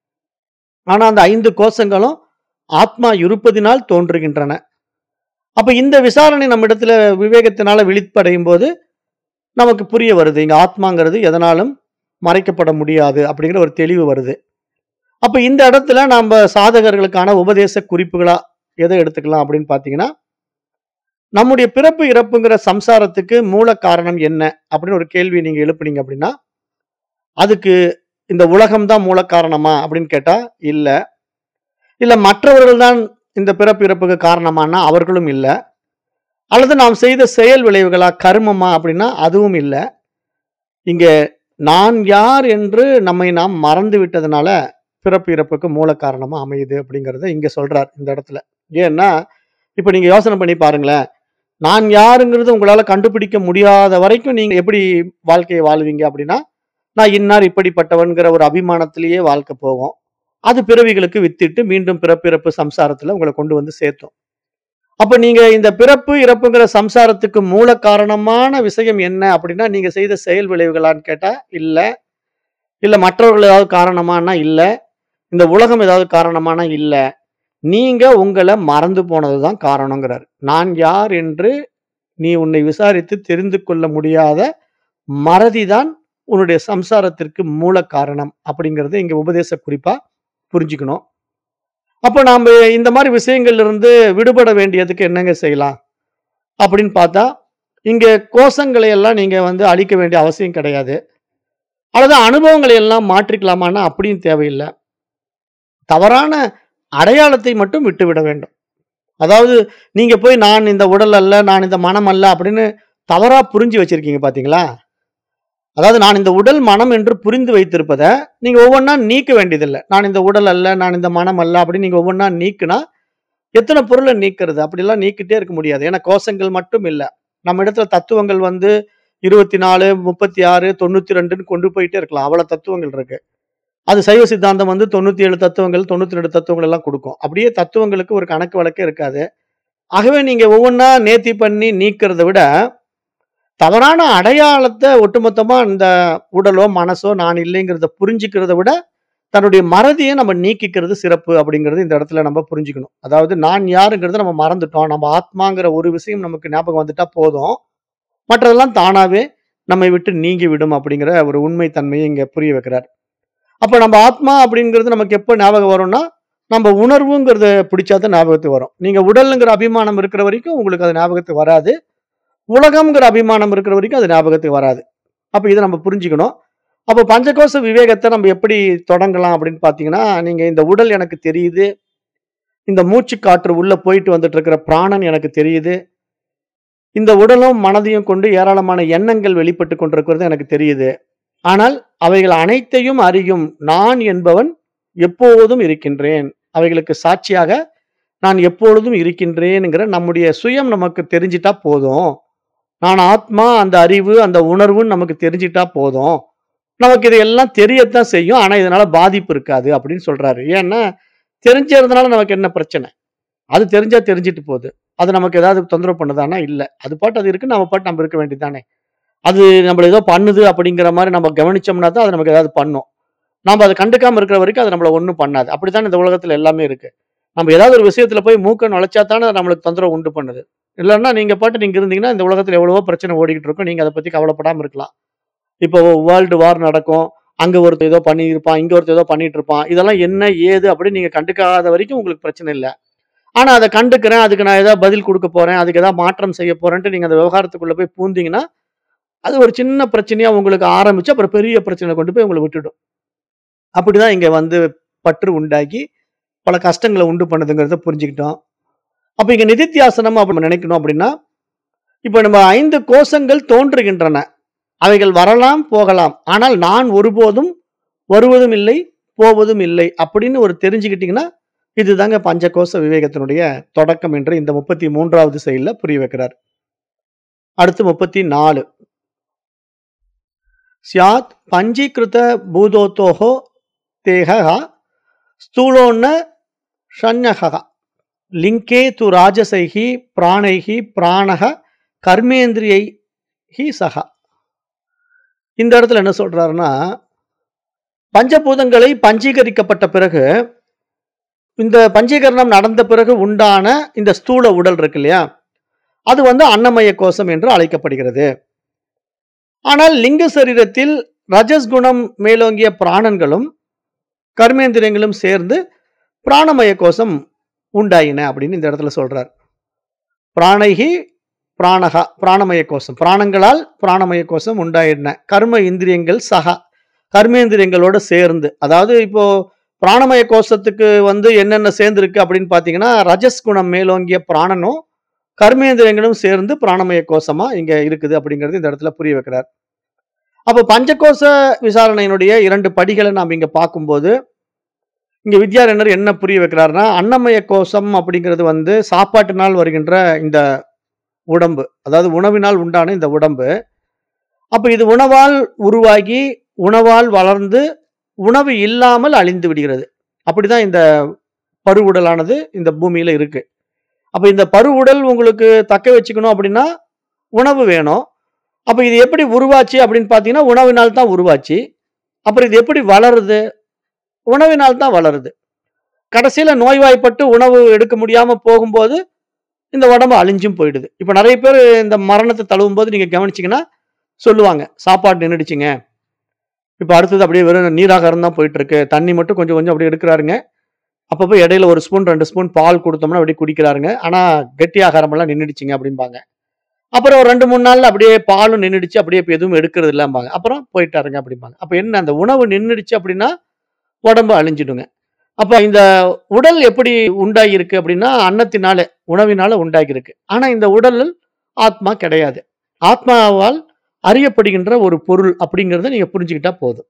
ஆனா அந்த ஐந்து கோஷங்களும் ஆத்மா இருப்பதினால் தோன்றுகின்றன அப்ப இந்த விசாரணை நம்ம இடத்துல விவேகத்தினால விழிப்படையும் போது நமக்கு புரிய வருது இங்க ஆத்மாங்கிறது எதனாலும் மறைக்கப்பட முடியாது அப்படிங்கிற ஒரு தெளிவு வருது அப்ப இந்த இடத்துல நம்ம சாதகர்களுக்கான உபதேச குறிப்புகளா எதை எடுத்துக்கலாம் அப்படின்னு பாத்தீங்கன்னா நம்முடைய பிறப்பு இறப்புங்கிற சம்சாரத்துக்கு மூல காரணம் என்ன அப்படின்னு ஒரு கேள்வி நீங்க எழுப்புனீங்க அப்படின்னா அதுக்கு இந்த உலகம் தான் மூல காரணமா அப்படின்னு கேட்டா இல்ல இல்ல மற்றவர்கள் தான் இந்த பிறப்பு இறப்புக்கு காரணமானா அவர்களும் இல்ல அல்லது நாம் செய்த செயல் விளைவுகளா கர்மமா அப்படின்னா அதுவும் இல்ல இங்க நான் யார் என்று நம்மை நாம் மறந்து விட்டதுனால பிறப்பு இறப்புக்கு மூல காரணமா அமையுது அப்படிங்கறத இங்க சொல்றார் இந்த இடத்துல ஏன்னா இப்ப நீங்க யோசனை பண்ணி பாருங்களேன் நான் யாருங்கிறது உங்களால கண்டுபிடிக்க முடியாத வரைக்கும் நீங்க எப்படி வாழ்க்கையை வாழ்வீங்க அப்படின்னா நான் இன்னார் இப்படிப்பட்டவன்கிற ஒரு அபிமானத்திலேயே வாழ்க்கை போகும் அது பிறவிகளுக்கு வித்திட்டு மீண்டும் பிறப்பிறப்பு சம்சாரத்துல உங்களை கொண்டு வந்து சேர்த்தோம் அப்ப நீங்க இந்த பிறப்பு இறப்புங்கிற சம்சாரத்துக்கு மூல காரணமான விஷயம் என்ன அப்படின்னா நீங்க செய்த செயல் விளைவுகளான்னு கேட்டா இல்ல இல்ல மற்றவர்கள் ஏதாவது காரணமானா இல்ல இந்த உலகம் ஏதாவது காரணமானா இல்ல. நீங்க உங்கள மறந்து போனது தான் காரணங்கிறாரு. நான் யார் என்று நீ உன்னை விசாரித்து தெரிந்து கொள்ள முடியாத மறதிதான் உன்னுடைய சம்சாரத்திற்கு மூல காரணம் அப்படிங்கிறத இங்க உபதேச குறிப்பா புரிஞ்சுக்கணும். அப்ப நாம இந்த மாரி விஷயங்கள்ல இருந்து விடுபட வேண்டியதுக்கு என்னங்க செய்யலாம்? அப்படின்னு பார்த்தா, இங்க கோஷங்களை எல்லாம் நீங்க வந்து அழிக்க வேண்டிய அவசியம் கிடையாது. அல்லது அனுபவங்களை எல்லாம் மாற்றிக்கலாமான்னா அப்படியும் தேவையில்ல. தவறான அடையாளத்தை மட்டும் விட்டுவிட வேண்டும். அதாவது நீங்க போய் நான் இந்த உடல் அல்ல, நான் இந்த மனம் அல்ல அப்படின்னு தவறா புரிஞ்சு வச்சிருக்கீங்க பார்த்தீங்களா? அதாவது நான் இந்த உடல், மனம் என்று புரிந்து வைத்திருப்பத நீங்க ஒவ்வொன்னா நீக்க வேண்டியதில்ல. நான் இந்த உடல் அல்ல, நான் இந்த மனம் அல்ல அப்படின்னு நீங்க ஒவ்வொன்னா நீக்குனா, எத்தன பொருள நீக்குறது? அப்படிலாம் நீக்கிட்டே இருக்க முடியாது. ஏன்னா கோஷங்கள் மட்டும் இல்ல. நம்ம இடத்துல தத்துவங்கள் வந்து 24, 36, 92ன்னு கொண்டு போயிட்டே இருக்கலாம். அவ்வளவு தத்துவங்கள் இருக்கு. அது சைவ சித்தாந்தம் வந்து 97 தத்துவங்கள், 92 தத்துவங்கள் எல்லாம் குடுக்கும். அப்படியே தத்துவங்களுக்கு ஒரு கணக்கு வழக்கே இருக்காது. ஆகவே நீங்க ஒவ்வொன்னா நேர்த்தி பண்ணி நீக்கிறத விட, தவறான அடையாளத்த ஒட்டுமொத்தமா இந்த உடலோ, மனசோ நான் இல்லைங்கிறத புரிஞ்சுக்கிறத விட, தன்னுடைய மறதிய நம்ம நீக்கிக்கிறது சிறப்பு அப்படிங்கிறது இந்த இடத்துல நம்ம புரிஞ்சுக்கணும். அதாவது நான் யாருங்கிறத நம்ம மறந்துட்டோம். நம்ம ஆத்மாங்கிற ஒரு விஷயம் நமக்கு ஞாபகம் வந்துட்டா போதும். மற்றதெல்லாம் தானாவே நம்மை விட்டு நீங்கிவிடும் அப்படிங்கிற ஒரு உண்மை தன்மையை இங்க புரிய வைக்கிறார். அப்ப நம்ம ஆத்மா அப்படிங்கிறது நமக்கு எப்ப ஞாபகம் வரும்னா, நம்ம உணர்வுங்கிறத பிடிச்சா தான் ஞாபகத்துக்கு வரும். நீங்க உடல்ங்கிற அபிமானம் இருக்கிற வரைக்கும் உங்களுக்கு அது ஞாபகத்துக்கு வராது. உலகம்ங்கிற அபிமானம் இருக்கிற வரைக்கும் அது ஞாபகத்துக்கு வராது. அப்ப இத நம்ம புரிஞ்சுக்கணும். அப்ப பஞ்சகோச விவேகத்த நம்ம எப்படி தொடங்கலாம் அப்படின்னு பார்த்தீங்கன்னா, நீங்க இந்த உடல் எனக்கு தெரியுது. இந்த மூச்சு காற்று உள்ள போயிட்டு வந்துட்டு இருக்கிற பிராணன் எனக்கு தெரியுது. இந்த உடலும், மனதையும் கொண்டு ஏராளமான எண்ணங்கள் வெளிப்பட்டுக் கொண்டிருக்கிறது எனக்கு தெரியுது. ஆனால் அவைகள் அனைத்தையும் அறியும் நான் என்பவன் எப்போதும் இருக்கின்றேன். அவைகளுக்கு சாட்சியாக நான் எப்பொழுதும் இருக்கின்றேன்ங்கிற நம்முடைய சுயம் நமக்கு தெரிஞ்சிட்டா போதும். நான் ஆத்மா, அந்த அறிவு, அந்த உணர்வுன்னு நமக்கு தெரிஞ்சிட்டா போதும். நமக்கு இது எல்லாம் தெரியத்தான் செய்யும். ஆனா இதனால பாதிப்பு இருக்காது அப்படின்னு சொல்றாரு. ஏன்னா, தெரிஞ்சதுனால நமக்கு என்ன பிரச்சனை? அது தெரிஞ்சா தெரிஞ்சுட்டு போது. அது நமக்கு ஏதாவது தொந்தரவு பண்ணுதான்னா இல்ல. அது பாட்டு அது இருக்கு. நம்ம பாட்டு நம்ம இருக்க வேண்டியது தானே. அது நம்மள ஏதோ பண்ணுது அப்படிங்கிற மாரி நம்ம கவனிச்சோம்னா தான் அது நமக்கு ஏதாவது பண்ணும். நாம அத கண்டுக்காம இருக்கிற வரைக்கும் அது நம்மள ஒண்ணும் பண்ணாது. அப்படித்தானே இந்த உலகத்துல எல்லாமே இருக்கு. நம்ம ஏதாவது ஒரு விஷயத்துல போய் மூக்க நுழைச்சா தானே அது நம்மளுக்கு தொந்தரவு உண்டு பண்ணுது. இல்லன்னா நீங்க பாட்டு நீங்க இருந்தீங்கன்னா, இந்த உலகத்துல எவ்வளவோ பிரச்சனை ஓடிக்கிட்டு இருக்கும். நீங்க அத பத்தி கவலைப்படாம இருக்கலாம். இப்போ வேர்ல்டு வார் நடக்கும். அங்க ஒருத்தன் ஏதோ பண்ணியிருப்பான். இங்க ஒருத்தன் ஏதோ பண்ணிட்டு இருப்பான். இதெல்லாம் என்ன? ஏது? அப்படின்னு நீங்க கண்டுக்காத வரைக்கும் உங்களுக்கு பிரச்சனை இல்ல. ஆனா அத கண்டுக்கிறேன். அதுக்கு நான் ஏதாவது பதில் குடுக்க போறேன். அதுக்கு ஏதாவது மாற்றம் செய்ய போறேன்ட்டு நீங்க அந்த விவகாரத்துக்குள்ள போய் பூந்தீங்கன்னா, அது ஒரு சின்ன பிரச்சனையா உங்களுக்கு ஆரம்பிச்சு, அப்புறம் பெரிய பிரச்சனையில கொண்டு போய் உங்கள விட்டுடும். அப்படிதான் இங்க வந்து பற்று உண்டாக்கி, பல கஷ்டங்கள உண்டு பண்ணுதுங்கிறத புரிஞ்சுக்கிட்டோம். அப்ப இங்க நிதித்தியாசனம் அப்படி நம்ம நினைக்கணும் அப்படின்னா, இப்ப நம்ம 5 கோஷங்கள் தோன்றுகின்றன. அவைகள் வரலாம், போகலாம். ஆனால் நான் ஒருபோதும் வருவதும் இல்லை, போவதும் இல்லை அப்படின்னு ஒரு தெரிஞ்சுக்கிட்டீங்கன்னா, இதுதாங்க பஞ்சகோச விவேகத்தினுடைய தொடக்கம் என்று இந்த 33வது செயல்ல புரிய வைக்கிறார். அடுத்து 34 ஸ்யாத் பஞ்சீகிருத பூதோதோஹோ தேஹः ஸ்தூலோன்ன ஷண்யகः லிங்கே து ராஜசைः பிராணைः பிராணः கர்மேந்திரியைः சக. இந்த இடத்துல என்ன சொல்றாருன்னா, பஞ்சபூதங்களை பஞ்சீகரிக்கப்பட்ட பிறகு, இந்த பஞ்சீகரணம் நடந்த பிறகு உண்டான இந்த ஸ்தூல உடல் இருக்கு இல்லையா? அது வந்து அன்னமய கோஷம் என்று அழைக்கப்படுகிறது. ஆனால் லிங்க சரீரத்தில் ரஜஸ் குணம் மேலோங்கிய பிராணன்களும், கர்மேந்திரியங்களும் சேர்ந்து பிராணமய கோஷம் உண்டாயின அப்படின்னு இந்த இடத்துல சொல்றார். பிராணைஹி பிராணஹ பிராணமய கோஷம். பிராணங்களால் பிராணமய கோஷம் உண்டாயின. கர்ம இந்திரியங்கள் சக கர்மேந்திரியங்களோட சேர்ந்து. அதாவது இப்போ பிராணமய கோஷத்துக்கு வந்து என்னென்ன சேர்ந்திருக்கு அப்படின்னு பார்த்தீங்கன்னா, ரஜஸ் குணம் மேலோங்கிய பிராணனும், கர்மேந்திரியங்களும் சேர்ந்து பிராணமய கோஷமா இங்க இருக்குது அப்படிங்கிறது இந்த இடத்துல புரிய வைக்கிறார். அப்ப பஞ்சகோச விசாரணையினுடைய 2 படிகள நாம இங்க பார்க்கும்போது, இங்க வித்யாரண்யர் என்ன புரிய வைக்கிறார்னா, அன்னமய கோஷம் அப்படிங்கிறது வந்து சாப்பாட்டினால் வருகின்ற இந்த உடம்பு. அதாவது உணவினால் உண்டான இந்த உடம்பு. அப்ப இது உணவால் உருவாகி, உணவால் வளர்ந்து, உணவு இல்லாமல் அழிந்து விடுகிறது. அப்படிதான் இந்த பருவுடலானது இந்த பூமியில இருக்கு. அப்ப இந்த பருவுடல் உங்களுக்கு தக்க வச்சுக்கணும் அப்படின்னா, உணவு வேணும். அப்ப இது எப்படி உருவாச்சு அப்படின்னு பார்த்தீங்கன்னா, உணவினால் தான் உருவாச்சு. அப்புறம் இது எப்படி வளருது? உணவினால் தான் வளருது கடைசியில நோய்வாய்ப்பட்டு உணவு எடுக்க முடியாம போகும்போது இந்த உடம்பு அழிஞ்சும் போயிடுது இப்ப நிறைய பேர் இந்த மரணத்தை தழுவும் போது நீங்க கவனிச்சீங்கன்னா சொல்லுவாங்க சாப்பாடு நின்றுடுச்சுங்க இப்ப அடுத்தது அப்படியே வெறும் நீராகாரம் தான் போயிட்டு இருக்கு தண்ணி மட்டும் கொஞ்சம் கொஞ்சம் அப்படியே எடுக்கிறாருங்க அப்பப்போ இடையில ஒரு ஸ்பூன் ரெண்டு ஸ்பூன் பால் கொடுத்தோம்னா அப்படியே குடிக்கிறாருங்க ஆனா கெட்டி ஆகாரம் எல்லாம் நின்றுடுச்சுங்க அப்படிம்பாங்க அப்புறம் ஒரு ரெண்டு மூணு நாள்ல அப்படியே பாலும் நின்றுடுச்சு அப்படியே இப்ப எதுவும் எடுக்கிறது இல்லம்பாங்க அப்புறம் போயிட்டாருங்க அப்படிம்பாங்க அப்ப என்ன அந்த உணவு நின்றுடுச்சு அப்படின்னா உடம்பு அழிஞ்சிடுங்க அப்ப இந்த உடல் எப்படி உண்டாகி இருக்கு அப்படின்னா அன்னத்தினால உணவினால உண்டாகி இருக்கு ஆனா இந்த உடல் ஆத்மா கிடையாது ஆத்மாவால் அறியப்படுகின்ற ஒரு பொருள் அப்படிங்கிறத நீங்க புரிஞ்சுக்கிட்டா போதும்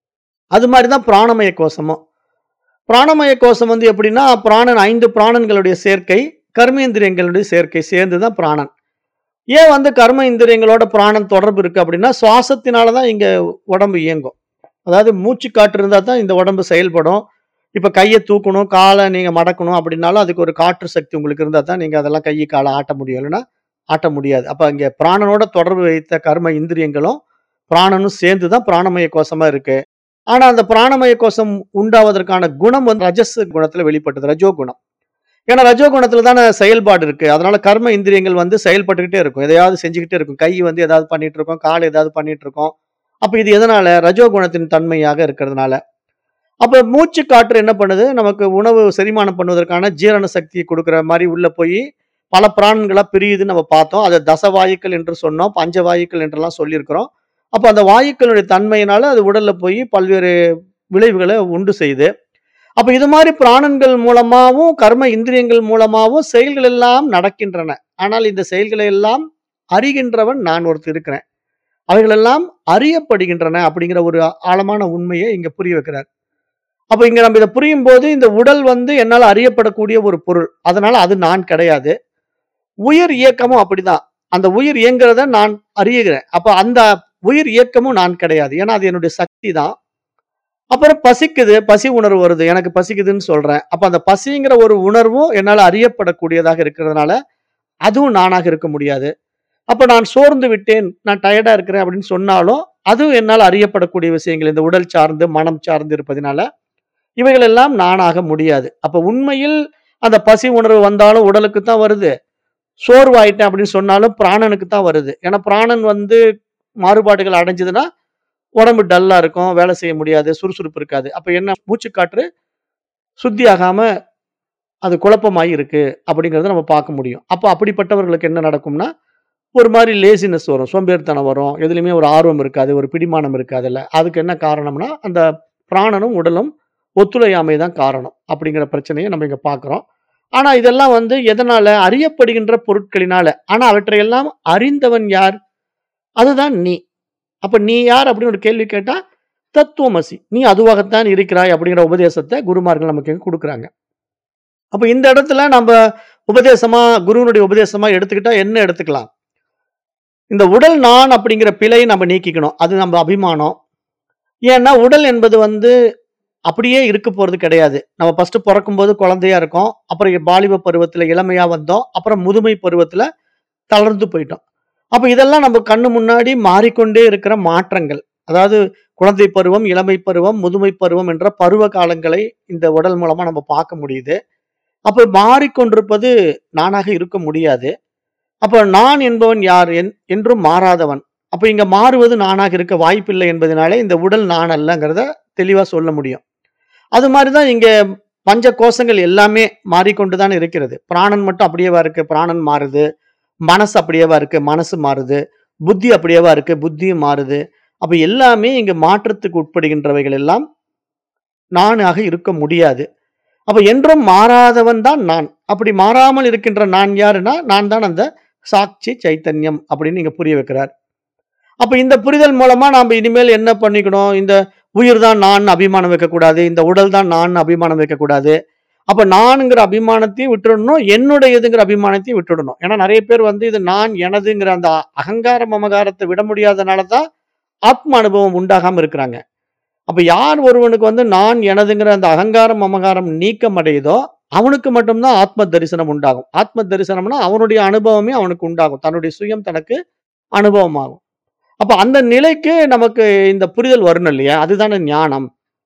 அது மாதிரிதான் பிராணமய கோஷமும் பிராணமய கோஷம் வந்து எப்படின்னா பிராணன் ஐந்து பிராணன்களுடைய சேர்க்கை கர்மேந்திரியங்களுடைய சேர்க்கை சேர்ந்து தான் பிராணன் ஏன் வந்து கர்ம இந்திரியங்களோட பிராணன் தொடர்பு இருக்கு அப்படின்னா சுவாசத்தினால தான் இங்க உடம்பு இயங்கும் அதாவது மூச்சு காற்று இருந்தால் தான் இந்த உடம்பு செயல்படும் இப்போ கையை தூக்கணும் காலை நீங்கள் மடக்கணும் அப்படின்னாலும் அதுக்கு ஒரு காற்று சக்தி உங்களுக்கு இருந்தால் தான் நீங்கள் அதெல்லாம் கையை காலை ஆட்ட முடியும் இல்லைன்னா ஆட்ட முடியாது அப்போ இங்கே பிராணனோட தொடர்பு வைத்த கர்ம இந்திரியங்களும் பிராணனும் சேர்ந்து தான் பிராணமய கோஷமா இருக்கு ஆனா அந்த பிராணமய கோஷம் உண்டாவதற்கான குணம் வந்து ரஜஸ் குணத்துல வெளிப்பட்டது ரஜோ குணம் ஏன்னா ரஜோ குணத்துல தானே செயல்பாடு இருக்கு அதனால கர்ம இந்திரியங்கள் வந்து செயல்பட்டுக்கிட்டே இருக்கும் எதையாவது செஞ்சுக்கிட்டே இருக்கும் கை வந்து ஏதாவது பண்ணிட்டு இருக்கோம் கால் ஏதாவது பண்ணிட்டு இருக்கோம் அப்ப இது எதனால ரஜோ குணத்தின் தன்மையாக இருக்கிறதுனால அப்ப மூச்சு காற்று என்ன பண்ணுது நமக்கு உணவு செரிமானம் பண்ணுவதற்கான ஜீரண சக்தியை கொடுக்குற மாதிரி உள்ள போய் பல பிராணங்களா பிரியுதுன்னு நம்ம பார்த்தோம் அதை தசவாயுக்கள் என்று சொன்னோம் பஞ்சவாயுக்கள் என்றெல்லாம் சொல்லியிருக்கிறோம் அப்போ அந்த வாயுக்களுடைய தன்மையினால அது உடல்ல போய் பல்வேறு விளைவுகளை உண்டு செய்யுது அப்ப இது மாதிரி பிராணன்கள் மூலமாகவும் கர்ம இந்திரியங்கள் மூலமாகவும் செயல்கள் எல்லாம் நடக்கின்றன ஆனால் இந்த செயல்களை எல்லாம் அறிகின்றவன் நான் ஒருத்தர் இருக்கிறேன் அவைகளெல்லாம் அறியப்படுகின்றன அப்படிங்கிற ஒரு ஆழமான உண்மையை இங்க புரிய வைக்கிறார் அப்ப இங்க நம்ம இதை புரியும் போது இந்த உடல் வந்து என்னால் அறியப்படக்கூடிய ஒரு பொருள் அதனால அது நான் கிடையாது உயிர் இயக்கமும் அப்படிதான் அந்த உயிர் இயங்குறத நான் அறியுகிறேன் அப்ப அந்த உயிர் இயக்கமும் நான் கிடையாது ஏன்னா அது என்னுடைய சக்தி தான் அப்புறம் பசிக்குது பசி உணர்வு வருது எனக்கு பசிக்குதுன்னு சொல்றேன் அப்ப அந்த பசிங்கிற ஒரு உணர்வும் என்னால் அறியப்படக்கூடியதாக இருக்கிறதுனால அதுவும் நானாக இருக்க முடியாது அப்ப நான் சோர்ந்து விட்டேன் நான் டயர்டா இருக்கிறேன் அப்படின்னு சொன்னாலும் அதுவும் என்னால் அறியப்படக்கூடிய விஷயங்கள் இந்த உடல் சார்ந்து மனம் சார்ந்து இருப்பதனால இவைகள் எல்லாம் நானாக முடியாது அப்ப உண்மையில் அந்த பசி உணர்வு வந்தாலும் உடலுக்கு தான் வருது சோர்வாயிட்டேன் அப்படின்னு சொன்னாலும் பிராணனுக்கு தான் வருது ஏன்னா பிராணன் வந்து மாறுபாடுகள் அடைஞ்சதுன்னா உடம்பு டல்லா இருக்கும் வேலை செய்ய முடியாது சுறுசுறுப்பு இருக்காது அப்ப என்ன மூச்சுக்காற்று சுத்தி ஆகாம அது குழப்பமாயி இருக்கு அப்படிங்கறத நம்ம பார்க்க முடியும் அப்போ அப்படிப்பட்டவர்களுக்கு என்ன நடக்கும்னா ஒரு மாதிரி லேசினஸ் வரும் சோம்பேறித்தனம் வரும் எதுலையுமே ஒரு ஆர்வம் இருக்காது ஒரு பிடிமானம் இருக்காதுல்ல அதுக்கு என்ன காரணம்னா அந்த பிராணனும் உடலும் ஒத்துழையாமை தான் காரணம் அப்படிங்கிற பிரச்சனையை நம்ம இங்க பார்க்கிறோம் ஆனா இதெல்லாம் வந்து எதனால அறியப்படுகின்ற பொருட்களினால ஆனா அவற்றையெல்லாம் அறிந்தவன் யார் அதுதான் நீ அப்ப நீ யார் அப்படின்னு ஒரு கேள்வி கேட்டா தத்துவமசி நீ அதுவாகத்தான் இருக்கிறாய் அப்படிங்கிற உபதேசத்தை குருமார்கள் நமக்கு இங்க கொடுக்குறாங்க அப்ப இந்த இடத்துல நம்ம உபதேசமா குருவனுடைய உபதேசமா எடுத்துக்கிட்டா என்ன எடுத்துக்கலாம் இந்த உடல் நான் அப்படிங்கிற பிழையை நம்ம நீக்கிக்கணும் அது நம்ம அபிமானம் ஏன்னா உடல் என்பது வந்து அப்படியே இருக்க போறது கிடையாது நம்ம ஃபர்ஸ்ட் பிறக்கும்போது குழந்தையா இருக்கோம் அப்புறம் பாலிப பருவத்துல இளமையா வந்தோம் அப்புறம் முதுமை பருவத்துல தளர்ந்து போயிட்டோம் அப்ப இதெல்லாம் நம்ம கண்ணு முன்னாடி மாறிக்கொண்டே இருக்கிற மாற்றங்கள் அதாவது குழந்தை பருவம் இளமை பருவம் முதுமை பருவம் என்ற பருவ காலங்களை இந்த உடல் மூலமா நம்ம பார்க்க முடியுது அப்ப மாறிக்கொண்டிருப்பது நானாக இருக்க முடியாது அப்ப நான் என்பவன் யார் என்- என்றும் மாறாதவன் அப்ப இங்க மாறுவது நானாக இருக்க வாய்ப்பில்லை என்பதனாலே இந்த உடல் நான் அல்லங்கிறத தெளிவா சொல்ல முடியும் அது மாதிரிதான் இங்க பஞ்ச கோஷங்கள் எல்லாமே மாறிக்கொண்டுதான் இருக்கிறது பிராணன் மட்டும் அப்படியேவா இருக்கு பிராணன் மாறுது மனசு அப்படியேவா இருக்கு மனசு மாறுது புத்தி அப்படியேவா இருக்கு புத்தியும் மாறுது அப்ப எல்லாமே இங்க மாற்றத்துக்கு உட்படுகின்றவைகள் எல்லாம் நானாக இருக்க முடியாது அப்ப என்றும் மாறாதவன் தான் நான் அப்படி மாறாமல் இருக்கின்ற நான் யாருன்னா நான் தான் அந்த சாட்சி சைத்தன்யம் அப்படின்னு நீங்க புரிய வைக்கிறார் அப்ப இந்த புரிதல் மூலமா நாம இனிமேல் என்ன பண்ணிக்கணும் இந்த உயிர் தான் நான் அபிமானம் வைக்கக்கூடாது இந்த உடல் தான் நான் அபிமானம் வைக்கக்கூடாது அப்ப நானுங்கிற அபிமானத்தையும் விட்டுடணும் என்னுடையதுங்கிற அபிமானத்தையும் விட்டுடணும் ஏன்னா நிறைய பேர் வந்து இது நான் எனதுங்கிற அந்த அகங்கார மமகாரத்தை விட முடியாதனால தான் ஆத்ம அனுபவம் உண்டாகாம இருக்கிறாங்க அப்ப யார் ஒருவனுக்கு வந்து நான் எனதுங்கிற அந்த அகங்காரம் மமகாரம் நீக்கம் அடையுதோ அவனுக்கு மட்டும்தான் ஆத்ம தரிசனம் உண்டாகும் ஆத்ம தரிசனம்னா அவனுடைய அனுபவமே அவனுக்கு உண்டாகும் தன்னுடைய சுயம் தனக்கு அனுபவமாகும் அப்ப அந்த நிலைக்கு நமக்கு இந்த புரிதல் வரணும் இல்லையா அதுதானே ஞானம்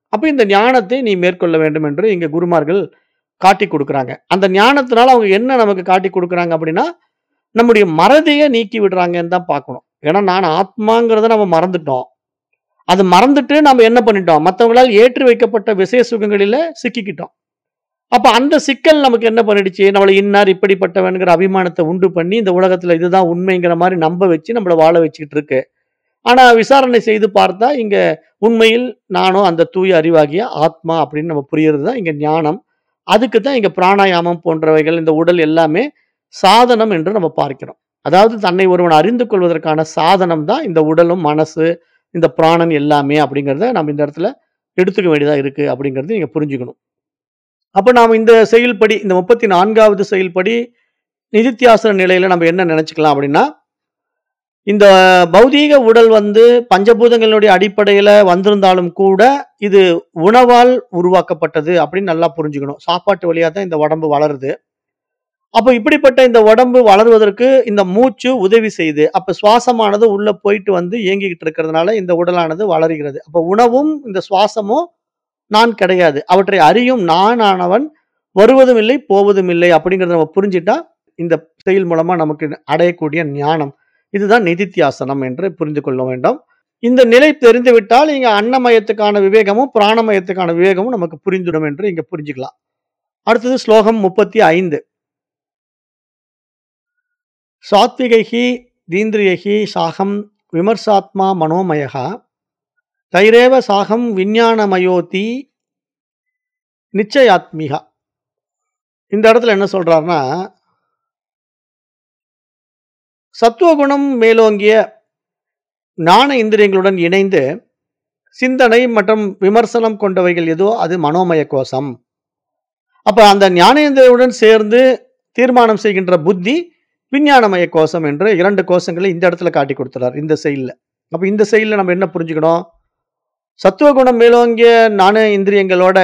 அப்ப இந்த ஞானத்தை நீ மேற்கொள்ள வேண்டும் என்று இங்க குருமார்கள் காட்டிக் குடுக்குறாங்க. அந்த ஞானத்தினால அவங்க என்ன நமக்கு காட்டிக் குடுக்குறாங்க அப்படின்னா, நம்முடைய மறதிய நீக்கி விடுறாங்கன்னு தான் பார்க்கணும். ஏன்னா நான் ஆத்மாங்கிறத நம்ம மறந்துட்டோம். அது மறந்துட்டு நம்ம என்ன பண்ணிட்டோம்? மத்தவங்களால் ஏற்றி வைக்கப்பட்ட விஷய சுகங்களில சிக்கிக்கிட்டோம். அப்ப அந்த சிக்கல் நமக்கு என்ன பண்ணிடுச்சு? நம்மள இன்னார் இப்படிப்பட்டவன்ங்கிற அபிமானத்த உண்டு பண்ணி, இந்த உலகத்துல இதுதான் உண்மைங்கிற மாரி நம்ப வச்சு நம்மள வாழ வச்சுக்கிட்டு இருக்கு. ஆனா விசாரணை செய்து பார்த்தா, இங்க உண்மையில் நானும் அந்த தூய அறிவாகிய ஆத்மா அப்படின்னு நம்ம புரியறது தான் இங்க ஞானம். அதுக்கு தான் இங்க பிராணாயாமம் போன்றவைகள், இந்த உடல் எல்லாமே சாதனம் என்று நம்ம பார்க்கிறோம். அதாவது தன்னை ஒருவன் அறிந்து கொள்வதற்கான சாதனம் தான் இந்த உடலும், மனசு, இந்த பிராணன் எல்லாமே அப்படிங்கிறத நம்ம இந்த இடத்துல எடுத்துக்க வேண்டியதா இருக்கு அப்படிங்கிறது நீங்க புரிஞ்சுக்கணும். அப்ப நாம இந்த செயல்படி இந்த 34வது செயல்படி நிதித்தியாசன நிலையில நம்ம என்ன நெனச்சுக்கலாம் அப்படின்னா, இந்த பௌதீக உடல் வந்து பஞ்சபூதங்களுடைய அடிப்படையில வந்திருந்தாலும் கூட, இது உணவால் உருவாக்கப்பட்டது அப்படின்னு நல்லா புரிஞ்சுக்கணும். சாப்பாட்டு வழியா தான் இந்த உடம்பு வளருது. அப்ப இப்படிப்பட்ட இந்த உடம்பு வளருவதற்கு இந்த மூச்சு உதவி செய்யுது. அப்ப சுவாசமானது உள்ள போயிட்டு வந்து இயங்கிக்கிட்டு இருக்கிறதுனால இந்த உடலானது வளருகிறது. அப்ப உணவும், இந்த சுவாசமும் நான் கிடையாது. அவற்றை அறியும் நான் ஆனவன் வருவதும் இல்லை, போவதும் இல்லை அப்படிங்கிறத நம்ம புரிஞ்சுட்டா, இந்த செயல் மூலமா நமக்கு அடையக்கூடிய ஞானம். இதுதான் நிதித்தியாசனம் என்று புரிந்து கொள்ள வேண்டும். இந்த நிலை தெரிந்துவிட்டால், இங்க அன்னமயத்துக்கான விவேகமும், பிராணமயத்துக்கான விவேகமும் நமக்கு புரிந்துடும் என்று இங்க புரிஞ்சுக்கலாம். அடுத்தது ஸ்லோகம் 35. சாத்விகைஹி தீந்திரியைஹி சாகம் விமர்சாத்மா மனோமயः தைரேவ சாகம் விஞ்ஞானமயோதி நிச்சயாத்மிகா. இந்த இடத்துல என்ன சொல்றார்ன்னா சத்துவகுணம் மேலோங்கிய ஞான இந்திரியங்களுடன் இணைந்து சிந்தனை மற்றும் விமர்சனம் கொண்டவைகள் எதோ அது மனோமய கோஷம். அப்ப அந்த ஞானேந்திரியத்துடன் சேர்ந்து தீர்மானம் செய்கின்ற புத்தி விஞ்ஞானமய கோஷம் என்று 2 கோஷங்களை இந்த இடத்துல காட்டிக் குடுத்துறார். இந்த செயல்ல. அப்ப இந்த செயல்ல நம்ம என்ன புரிஞ்சுக்கணும்? சத்துவகுணம் மேலோங்கிய ஞான இந்திரியங்களோட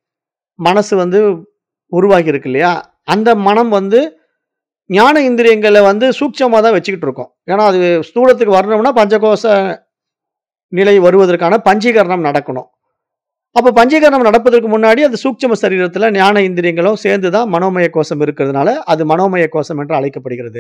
மனசு வந்து உருவாகி இருக்கு இல்லையா? அந்த மனம் வந்து ஞான இந்திரியங்கள வந்து சூட்சமா தான் வச்சுக்கிட்டு இருக்கோம். ஏன்னா அது ஸ்தூலத்துக்கு வரணும்னா பஞ்சகோஷ நிலை வருவதற்கான பஞ்சீகரணம் நடக்கணும். அப்ப பஞ்சீகரணம் நடப்பதற்கு முன்னாடி அது சூட்சும சரீரத்துல ஞான இந்திரியங்களும் சேர்ந்து தான் மனோமய கோஷம் இருக்கிறதுனால, அது மனோமய கோஷம் என்று அழைக்கப்படுகிறது.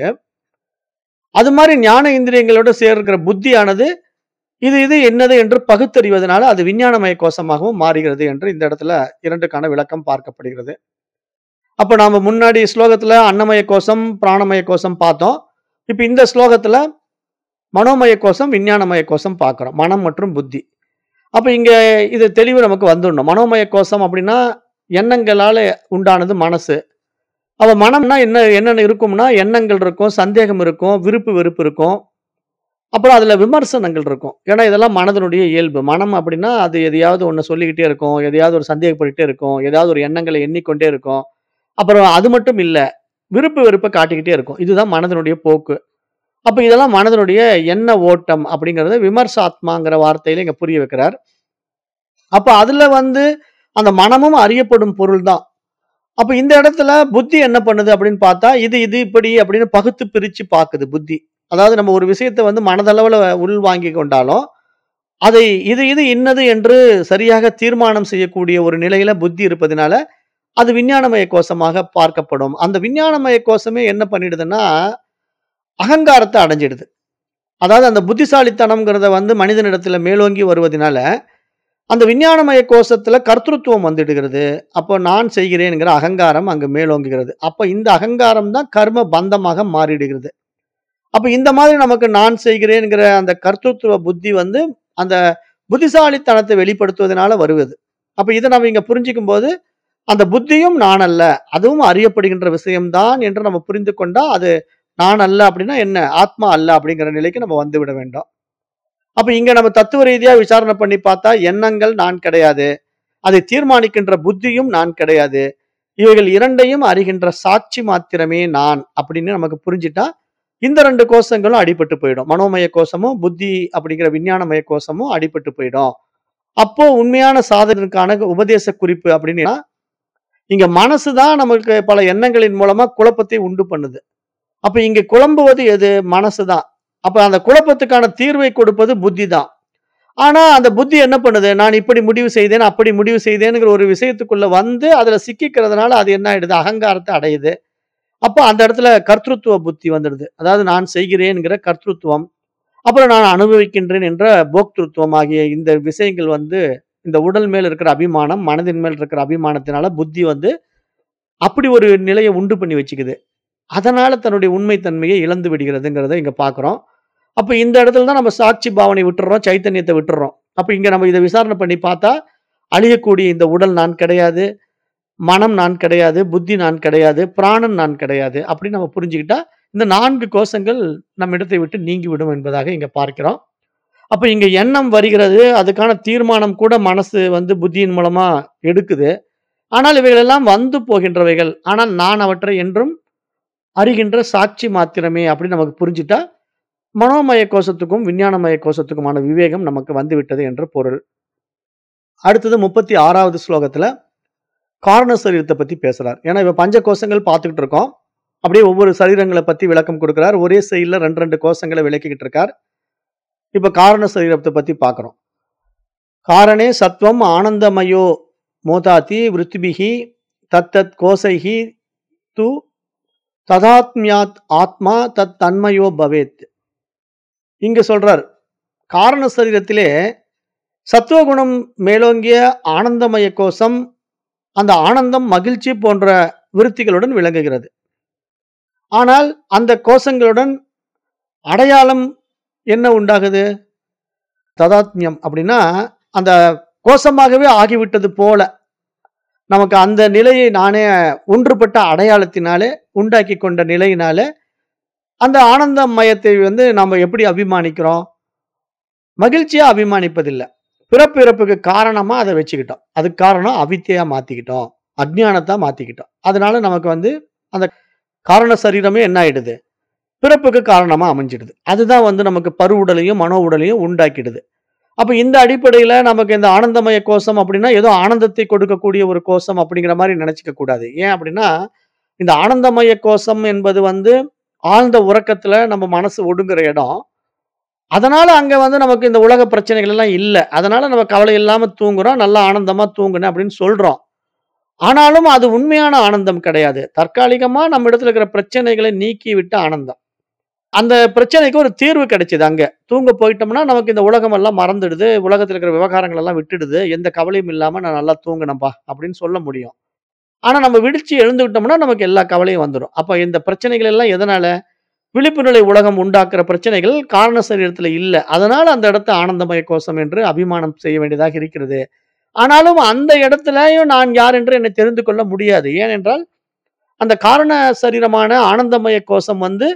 அது மாரி ஞான இந்திரியங்களோடு சேர்க்கிற புத்தியானது, இது இது என்னது என்று பகுத்தறிவதனால, அது விஞ்ஞானமய கோஷமாகவும் மாறுகிறது என்று இந்த இடத்துல 2க்கான விளக்கம் பார்க்கப்படுகிறது. அப்ப நாம முன்னாடி ஸ்லோகத்துல அன்னமய கோஷம், பிராணமய கோஷம் பார்த்தோம். இப்ப இந்த ஸ்லோகத்துல மனோமய கோஷம், விஞ்ஞானமய கோஷம் பார்க்கிறோம். மனம் மற்றும் புத்தி. அப்ப இங்க இது தெளிவு நமக்கு வந்துடணும். மனோமய கோஷம் அப்படின்னா, எண்ணங்களால உண்டானது மனசு. அப்ப மனம்னா என்ன என்னென்ன இருக்கும்னா, எண்ணங்கள் இருக்கும், சந்தேகம் இருக்கும், விருப்பு, வெறுப்பு இருக்கும். அப்புறம் அதுல விமர்சனங்கள் இருக்கும். ஏன்னா இதெல்லாம் மனதினுடைய இயல்பு. மனம் அப்படின்னா, அது எதையாவது ஒண்ணு சொல்லிக்கிட்டே இருக்கும். எதையாவது ஒரு சந்தேகப்பட்டுட்டே இருக்கும். ஏதாவது ஒரு எண்ணங்கள எண்ணிக்கொண்டே இருக்கும். அப்புறம் அது மட்டும் இல்ல. விருப்பு, வெறுப்ப காட்டிக்கிட்டே இருக்கும். இதுதான் மனதினுடைய போக்கு. அப்ப இதெல்லாம் மனதினுடைய எண்ண ஓட்டம் அப்படிங்கிறத விமர்சாத்மாங்கிற வார்த்தையில இங்க புரிய வைக்கிறார். அப்ப அதுல வந்து அந்த மனமும் அறியப்படும் பொருள் தான். அப்ப இந்த இடத்துல புத்தி என்ன பண்ணுது அப்படின்னு பார்த்தா, இது இது இப்படி அப்படின்னு பகுத்து பிரிச்சு பாக்குது புத்தி. அதாவது நம்ம ஒரு விஷயத்த வந்து மனதளவுல உள்வாங்கிக் கொண்டாலும், அதை இது இது இன்னது என்று சரியாக தீர்மானம் செய்யக்கூடிய ஒரு நிலையில புத்தி இருப்பதினால, அது விஞ்ஞானமய கோஷமாக பார்க்கப்படும். அந்த விஞ்ஞானமய கோஷமே என்ன பண்ணிடுதுன்னா, அகங்காரத்த அடைஞ்சிடுது. அதாவது அந்த புத்திசாலித்தனம்ங்கிறத வந்து மனிதனிடத்துல மேலோங்கி வருவதினால, அந்த விஞ்ஞானமய கோஷத்துல கர்த்திருவம் வந்துடுகிறது. அப்போ நான் செய்கிறேன்ங்கிற அகங்காரம் அங்கு மேலோங்குகிறது. அப்ப இந்த அகங்காரம் தான் கர்ம பந்தமாக மாறிடுகிறது. அப்ப இந்த மாதிரி நமக்கு நான் செய்கிறேன்ங்கிற அந்த கர்த்தృత్వ புத்தி வந்து, அந்த புத்திசாலித்தனத்த வெளிப்படுத்துவதனால வருவது. அப்ப இத நம்ம இங்க புரிஞ்சுக்கும்போது, அந்த புத்தியும் நான் அல்ல. அதுவும் அறியப்படுகின்ற விஷயம் தான் என்று நம்ம புரிந்து கொண்டா, அது நான் அல்ல அப்படின்னா என்ன? ஆத்மா அல்ல அப்படிங்கிற நிலைக்கு நம்ம வந்துவிட வேண்டும். அப்ப இங்க நம்ம தத்துவ ரீதியா விசாரணை பண்ணி பார்த்தா, எண்ணங்கள் நான் கிடையாது. அதை தீர்மானிக்கின்ற புத்தியும் நான் கிடையாது. இவைகள் 2யும் அறிகின்ற சாட்சி மாத்திரமே நான் அப்படின்னு நமக்கு புரிஞ்சுட்டா, இந்த 2 கோஷங்களும் அடிபட்டு போயிடும். மனோமய கோஷமும், புத்தி அப்படிங்கிற விஞ்ஞானமய கோஷமும் அடிபட்டு போயிடும். அப்போ உண்மையான சாதகனுக்கான உபதேச குறிப்பு அப்படின்னா, இங்க மனசு தான் நமக்கு பல எண்ணங்களின் மூலமா குழப்பத்தை உண்டு பண்ணுது. அப்ப இங்க குழம்புவது எது? மனசு தான். அப்ப அந்த குழப்பத்துக்கான தீர்வை கொடுப்பது புத்தி தான். ஆனா அந்த புத்தி என்ன பண்ணுது? நான் இப்படி முடிவு செய்தேன், அப்படி முடிவு செய்தேன்ங்கிற ஒரு விஷயத்துக்குள்ள வந்து அதுல சிக்கிக்கிறதுனால அது என்ன ஆயிடுது? அகங்காரத்த அடையுது. அப்ப அந்த இடத்துல கர்த்ருத்துவ புத்தி வந்துடுது. அதாவது நான் செய்கிறேன்ங்கிற கர்த்ருத்துவம். அப்புறம் நான் அனுபவிக்கின்றேன் என்ற போக்திருத்துவம் ஆகிய இந்த விஷயங்கள் வந்து இந்த உடல் மேல் இருக்கிற அபிமானம், மனதின் மேல் இருக்கிற அபிமானத்தினால புத்தி வந்து அப்படி ஒரு நிலைய உண்டு பண்ணி வச்சுக்குது. அதனால தன்னுடைய உண்மை தன்மையை இழந்து விடுகிறதுங்கிறத இங்க பார்க்கிறோம். அப்ப இந்த இடத்துல தான் நம்ம சாட்சி பாவனை விட்டுர்றோம், சைத்தன்யத்த விட்டுர்றோம். அப்ப இங்க நம்ம இத விசாரணை பண்ணி பார்த்தா, அழியக்கூடிய இந்த உடல் நான் கிடையாது, மனம் நான் கிடையாது, புத்தி நான் கிடையாது, பிராணன் நான் கிடையாது. அப்படின்னு நம்ம புரிஞ்சுக்கிட்டா, இந்த 4 கோஷங்கள் நம்மிடத்தை விட்டு நீங்கிவிடும் என்பதாக இங்க பார்க்கிறோம். அப்ப இங்க எண்ணம் வருகிறது. அதுக்கான தீர்மானம் கூட மனசு வந்து புத்தியின் மூலமா எடுக்குது. ஆனால் இவைகள் எல்லாம் வந்து போகின்றவைகள். ஆனால் நான் அவற்றை என்றும் அறிகின்ற சாட்சி மாத்திரமே அப்படின்னு நமக்கு புரிஞ்சுட்டா, மனோமய கோஷத்துக்கும், விஞ்ஞானமய கோஷத்துக்குமான விவேகம் நமக்கு வந்துவிட்டது என்று பொருள். அடுத்தது 36வது ஸ்லோகத்துல காரண சரீரத்த பத்தி பேசுறார். ஏன்னா இப்ப பஞ்ச கோஷங்கள் பார்த்துக்கிட்டு இருக்கோம். அப்படியே ஒவ்வொரு சரீரங்கள பத்தி விளக்கம் கொடுக்கிறார். ஒரே செயல்ல 2, 2 கோஷங்கள விளக்கிக்கிட்டு இருக்கார். இப்ப காரண சரீரத்த பத்தி பார்க்கிறோம். காரணே சத்வம் ஆனந்தமயோ மோதாதி விருத்திபிஹி தத்தத் கோசைஹி து ததாத்ம்யாத் ஆத்மா தத் தன்மயோ பவேத். இங்க சொல்றார். காரண சரீரத்திலே சத்துவகுணம் மேலோங்கிய ஆனந்தமய கோஷம், அந்த ஆனந்தம், மகிழ்ச்சி போன்ற விருத்திகளுடன் விளங்குகிறது. ஆனால் அந்த கோஷங்களுடன் அடையாளம் என்ன உண்டாகுது? ததாத்ம்யம் அப்படின்னா, அந்த கோஷமாகவே ஆகிவிட்டது போல. நமக்கு அந்த நிலையை நானே ஒன்றுபட்ட அடையாளத்தினாலே, உண்டாக்கிக் கொண்ட நிலையினாலே, அந்த ஆனந்தமயத்தை வந்து நாம எப்படி அபிமானிக்கிறோம்? மகிழ்ச்சியா அபிமானிப்பதில்ல. பிறப்பு இறப்புக்கு காரணமா அத வச்சுக்கிட்டோம். அதுக்கு காரணம் அவித்யா மாத்திக்கிட்டோம். அஞ்ஞானத்தா மாத்திக்கிட்டோம். அதனால நமக்கு வந்து அந்த காரண சரீரமே என்ன ஆயிடுது? பிறப்புக்கு காரணமா அமைஞ்சிடுது. அதுதான் வந்து நமக்கு பருவுடலையும், மனோ உடலையும் உண்டாக்கிடுது. அப்ப இந்த அடிப்படையில நமக்கு இந்த ஆனந்தமய கோஷம் அப்படின்னா, ஏதோ ஆனந்தத்தை கொடுக்கக்கூடிய ஒரு கோஷம் அப்படிங்கிற மாரி நெனச்சுக்க கூடாது. ஏன் அப்படின்னா, இந்த ஆனந்தமய கோஷம் என்பது வந்து ஆழ்ந்த உறக்கத்துல நம்ம மனசு ஒடுங்குற இடம். அதனால அங்க வந்து நமக்கு இந்த உலக பிரச்சனைகள் எல்லாம் இல்ல. அதனால நம்ம கவலை இல்லாம தூங்குறோம். நல்லா ஆனந்தமா தூங்குனேன் அப்படின்னு சொல்றோம். ஆனாலும் அது உண்மையான ஆனந்தம் கிடையாது. தற்காலிகமா நம்ம இடத்துல இருக்கிற பிரச்சனைகளை நீக்கிவிட்ட ஆனந்தம். அந்த பிரச்சனைக்கு ஒரு தீர்வு கிடைச்சது அங்க. தூங்க போயிட்டோம்னா, நமக்கு இந்த உலகம் எல்லாம் மறந்துடுது. உலகத்துல இருக்கிற விவகாரங்கள் எல்லாம் விட்டுடுது. எந்த கவலையும் இல்லாம நான் நல்லா தூங்குனேன்பா அப்படின்னு சொல்ல முடியும். ஆனா நம்ம விழிச்சு எழுந்துக்கிட்டோம்னா, நமக்கு எல்லா கவலையும் வந்துரும். அப்ப இந்த பிரச்சனைகள் எல்லாம் எதனால? விழிப்பு நிலை உலகம் உண்டாக்குற பிரச்சனைகள் காரண சரீரத்துல இல்ல. அதனால அந்த இடத்த ஆனந்தமய கோஷம் என்று அபிமானம் செய்ய வேண்டியதாக இருக்கிறது. ஆனாலும் அந்த இடத்திலயும் நான் யார் என்று என்னை தெரிந்து கொள்ள முடியாது. ஏனென்றால், அந்த காரண சரீரமான ஆனந்தமய கோஷம் வந்து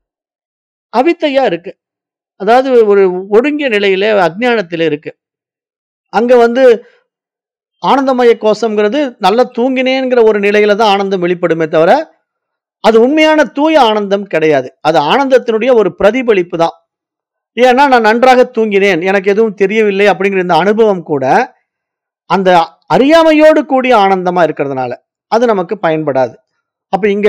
அவித்தையா இருக்கு. அதாவது ஒரு ஒடுங்கிய நிலையில அஞ்ஞானத்தில இருக்கு. அங்க வந்து ஆனந்தமய கோஷம்ங்கிறது நல்லா தூங்கினேன்ங்கிற ஒரு நிலையில தான் ஆனந்தம் வெளிப்படுமே தவிர, அது உண்மையான தூய ஆனந்தம் கிடையாது. அது ஆனந்தத்தினுடைய ஒரு பிரதிபலிப்பு தான். ஏன்னா, நான் நன்றாக தூங்கினேன். எனக்கு எதுவும் தெரியவில்லை அப்படிங்கிற இந்த அனுபவம் கூட, அந்த அறியாமையோடு கூடிய ஆனந்தமா இருக்கிறதுனால, அது நமக்கு பயன்படாது. அப்ப இங்க